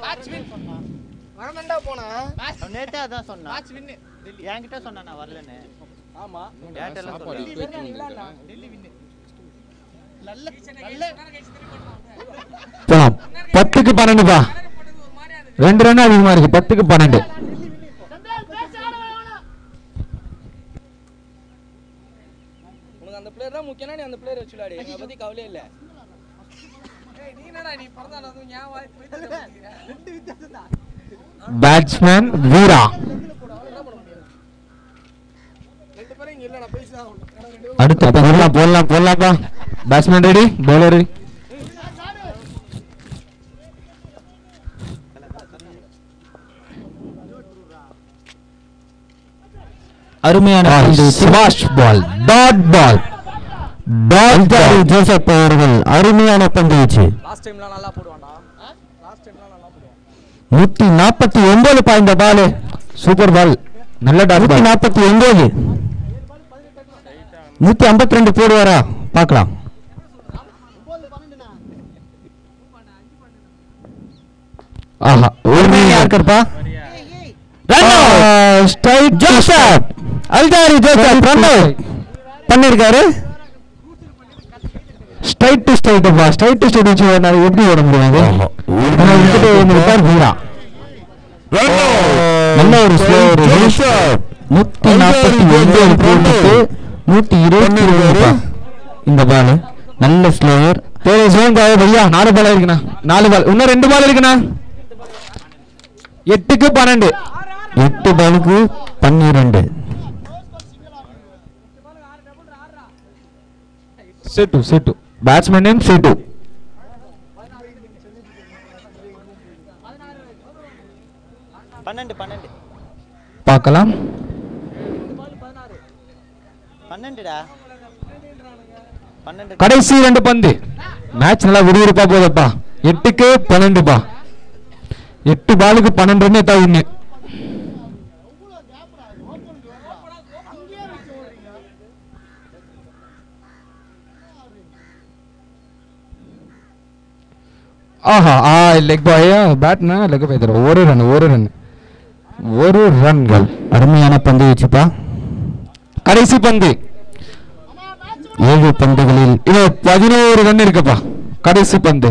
Speaker 7: நேத்தே அதான் சொன்னான் என்கிட்ட சொன்னா நான் வரலன்னு ஆமா ஏர்டெல்லாம் சொன்னேன்
Speaker 1: போலாம் பத்துக்கு பன்னெண்டுப்பா ரெண்டு ரன் அதிகமா இருக்கு பத்துக்கு பன்னெண்டு
Speaker 3: உனக்கு அந்த பிளேயர் தான் முக்கியம்னா நீ அந்த பிளேயர் வச்சு விளையாடு அதை பத்தி கவலையே இல்ல நீ என்னடா நீ பிறந்தா அதுவும் ஞாபகம்
Speaker 1: பேட்ஸ்மேன் வீரா
Speaker 6: ரெண்டு பேரும் இங்க இல்ல நான் பேசிதான்
Speaker 2: அடுத்த
Speaker 1: போடலாம் போடலாம் போடலாம்ப்பா பேட்ஸ்மேன் ரெடி பவுலர் ரெடி
Speaker 2: அருமையான பந்து வீச்சு.
Speaker 1: Smash ball dot ball dot
Speaker 2: Alzarri Joseph அவர்கள் அருமையான பந்து வீச்சு
Speaker 3: லாஸ்ட் டைம்லாம் நல்லா போடுவான்டா லாஸ்ட் டைம்லாம் நல்லா போடுவான்
Speaker 2: நூத்தி நாற்பத்தி ஒன்பது பாய்ந்த பாலு
Speaker 1: சூப்பர் பால் நல்ல டாட்
Speaker 2: நூத்தி
Speaker 1: பால்
Speaker 2: நாற்பத்தி ஒன்பது நூத்தி ஐம்பத்தி ரெண்டு போடுவாரா பார்க்கலாம்
Speaker 1: ஆஹா
Speaker 2: உண்மை யாருக்குப்பா straight Joseph Alzarri Joseph run out பண்ணிருக்காரு
Speaker 1: ஸ்ட்ரைட் டு ஸ்ட்ரைட்ப்பா ஸ்ட்ரைட் டு ஸ்ட்ரைட் வச்சு ஓடினா எப்படி ஓட முடியும் அது
Speaker 4: ஆஹா.
Speaker 1: ஆனா விட்டுட்டு வந்துருப்பார் வீரா
Speaker 4: Run out.
Speaker 2: நல்ல ஒரு ஸ்லோ
Speaker 4: Joseph.
Speaker 2: நூத்தி நாற்பத்தி ஒன்பது போட்டு நூத்தி இருபத்தி ரெண்டு இந்த பால் நல்ல ஸ்லோவர்
Speaker 1: தேவை சிவன் காய பையா நாலு பால் இருக்குண்ணா நாலு பால் இன்னும் ரெண்டு பால் இருக்குண்ணா எட்டுக்கு பன்னெண்டு
Speaker 2: எட்டு பாலுக்கு பன்னிரண்டு
Speaker 1: set set batsman name set
Speaker 7: பன்னெண்டு பன்னெண்டு
Speaker 1: பார்க்கலாம்
Speaker 7: பன்னெண்டுடா பன்னெண்டு
Speaker 1: கடைசி ரெண்டு பந்து மேட்ச் நல்லா விறுவிறுப்பா போதப்பா எட்டுக்கு பன்னெண்டுப்பா எட்டு பாலுக்கு பன்னெண்டு ரன் எத்தா ஒண்ணு ஆஹா ஆ லெக் பாய் பேட்னா லெக் பாய் தரும் ஒரு ரன் ஒரு ரன் ஒரு ரன்கள்
Speaker 2: அருமையான பந்து வச்சுப்பா
Speaker 1: கடைசி பந்து
Speaker 2: ஏழு பந்துகளில்
Speaker 1: இது பதினோரு ரன் இருக்குப்பா கடைசி பந்து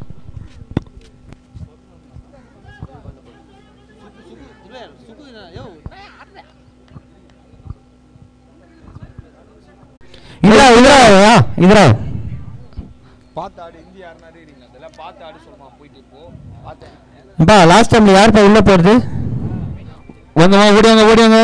Speaker 2: இதுரா இதுரா இதுரா
Speaker 5: பார்த்து ஆடு இந்தியா யாருன்னா இருக்கீங்க அதெல்லாம் பார்த்து ஆடு சொல்லுமா போயிட்டு இப்போ பார்த்தேன்
Speaker 2: அப்பா லாஸ்ட் டைம்ல யாருப்பா உள்ள போறது
Speaker 1: வந்தமா ஓடியாங்க ஓடியாங்க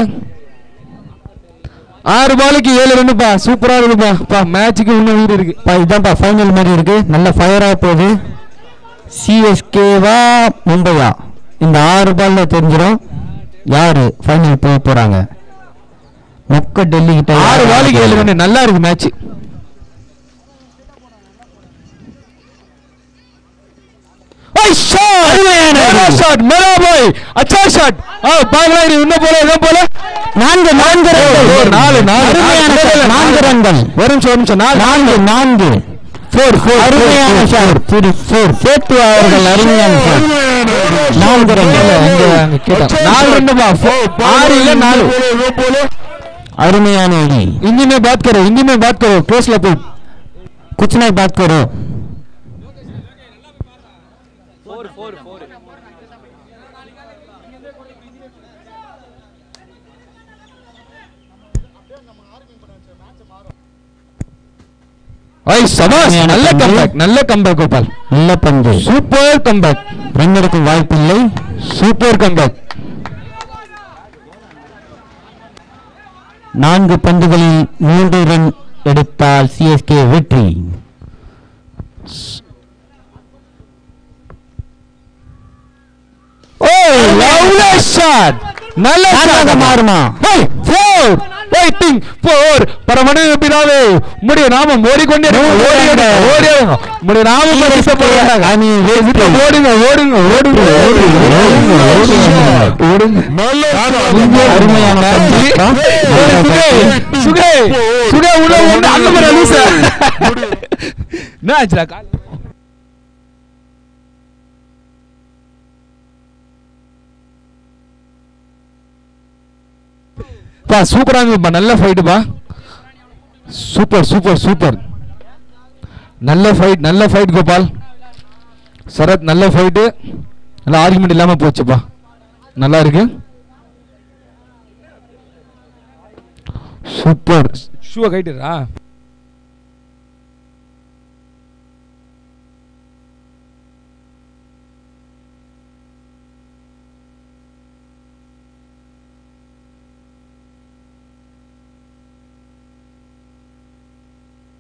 Speaker 1: ஆறு பாலுக்கு ஏழு ரன்னுப்பா சூப்பரா இருக்குப்பா பா மேட்சுக்கு இன்னும் உயிர் இருக்கு
Speaker 2: பா இதான்ப்பா ஃபைனல் மாதிரி இருக்கு நல்ல ஃபயரா போகுது சிஎஸ்கேவா மும்பையா இந்த ஆறு பால்ல தெரிஞ்சிடும் யாரு ஃபைனல் போக போறாங்க மொக்க டெல்லி கிட்ட
Speaker 1: ஆறு பாலுக்கு ஏழு ரன் நல்லா இருக்கு மேட்ச் ஷாட் மேலா போய் அச்சா ஷாட் ஆ பாக்கலாம் இது இன்னும் போல இன்னும் போல
Speaker 2: நான்கு நான்கு
Speaker 1: ஓ,
Speaker 2: ரன்கள்
Speaker 1: நாலு, நாலு,
Speaker 2: அருமையான
Speaker 1: நாலு,
Speaker 2: shot. நான்கு
Speaker 1: நாலு.
Speaker 2: ரன்கள்
Speaker 1: ஒரு நிமிஷம் ஒரு நிமிஷம் நாலு
Speaker 2: நான்கு நான்கு ஃபோர் ஃபோர் அருமையான ஷாட் திரு ஃபோர் சேத்து அவர்கள் அருமையான ஷாட் நான்கு ரன்கள்
Speaker 1: அங்க அங்க கேட்டேன் நாலு ரன்னுப்பா ஆறு இல்ல நாலு
Speaker 2: அருமையான அணி
Speaker 1: हिंदी में बात करो हिंदी में बात करो क्लोज ला पुट
Speaker 2: कुछ नहीं बात करो
Speaker 7: ஃபோர் ஃபோர் ஃபோர்
Speaker 1: ஐ சபாஸ் நல்ல கம்பேக் நல்ல கம்பேக் கோபால்
Speaker 2: நல்ல பந்து
Speaker 1: சூப்பர் கம்பேக்
Speaker 2: ரன் எடுக்கும் வாய்ப்பில்லை
Speaker 1: சூப்பர் கம்பேக்
Speaker 2: நான்கு பந்துகளில் மூன்று ரன் எடுத்தால் சிஎஸ்கே வெற்றி
Speaker 1: ஓ லவ்லி ஷாட் நல்ல
Speaker 2: நான்காக
Speaker 1: shot.
Speaker 2: மாறுமா?
Speaker 1: ஏய், four. Waiting for பரமனு பிதாவே உம்முடைய நாமம் ஓடிக்கொண்டே இருக்கு. ஓடிடுங்க, ஓடிடுங்க. உம்முடைய நாமம் பரிசுத்தப்படுவதாக.
Speaker 2: அணி வெற்றி.
Speaker 1: ஓடுங்க ஓடுங்க ஓடுங்க ஓடுங்க ஓடுங்க ஓடுங்க ஓடுங்க
Speaker 2: அருமையான பந்து.
Speaker 1: சுகே சுகே சுகே உள்ள வந்து அந்த மாதிரி அலூச என்ன ஆச்சுடா கால் பா சூப்பரா இருந்துப்பா நல்ல ஃபைட்டுப்பா சூப்பர் சூப்பர் சூப்பர் நல்ல ஃபைட் நல்ல ஃபைட் கோபால் சரத் நல்ல ஃபைட்டு நல்ல ஆர்குமெண்ட் இல்லாம போச்சுப்பா நல்லா இருக்கு சூப்பர் ஷூவை கைட்டுறா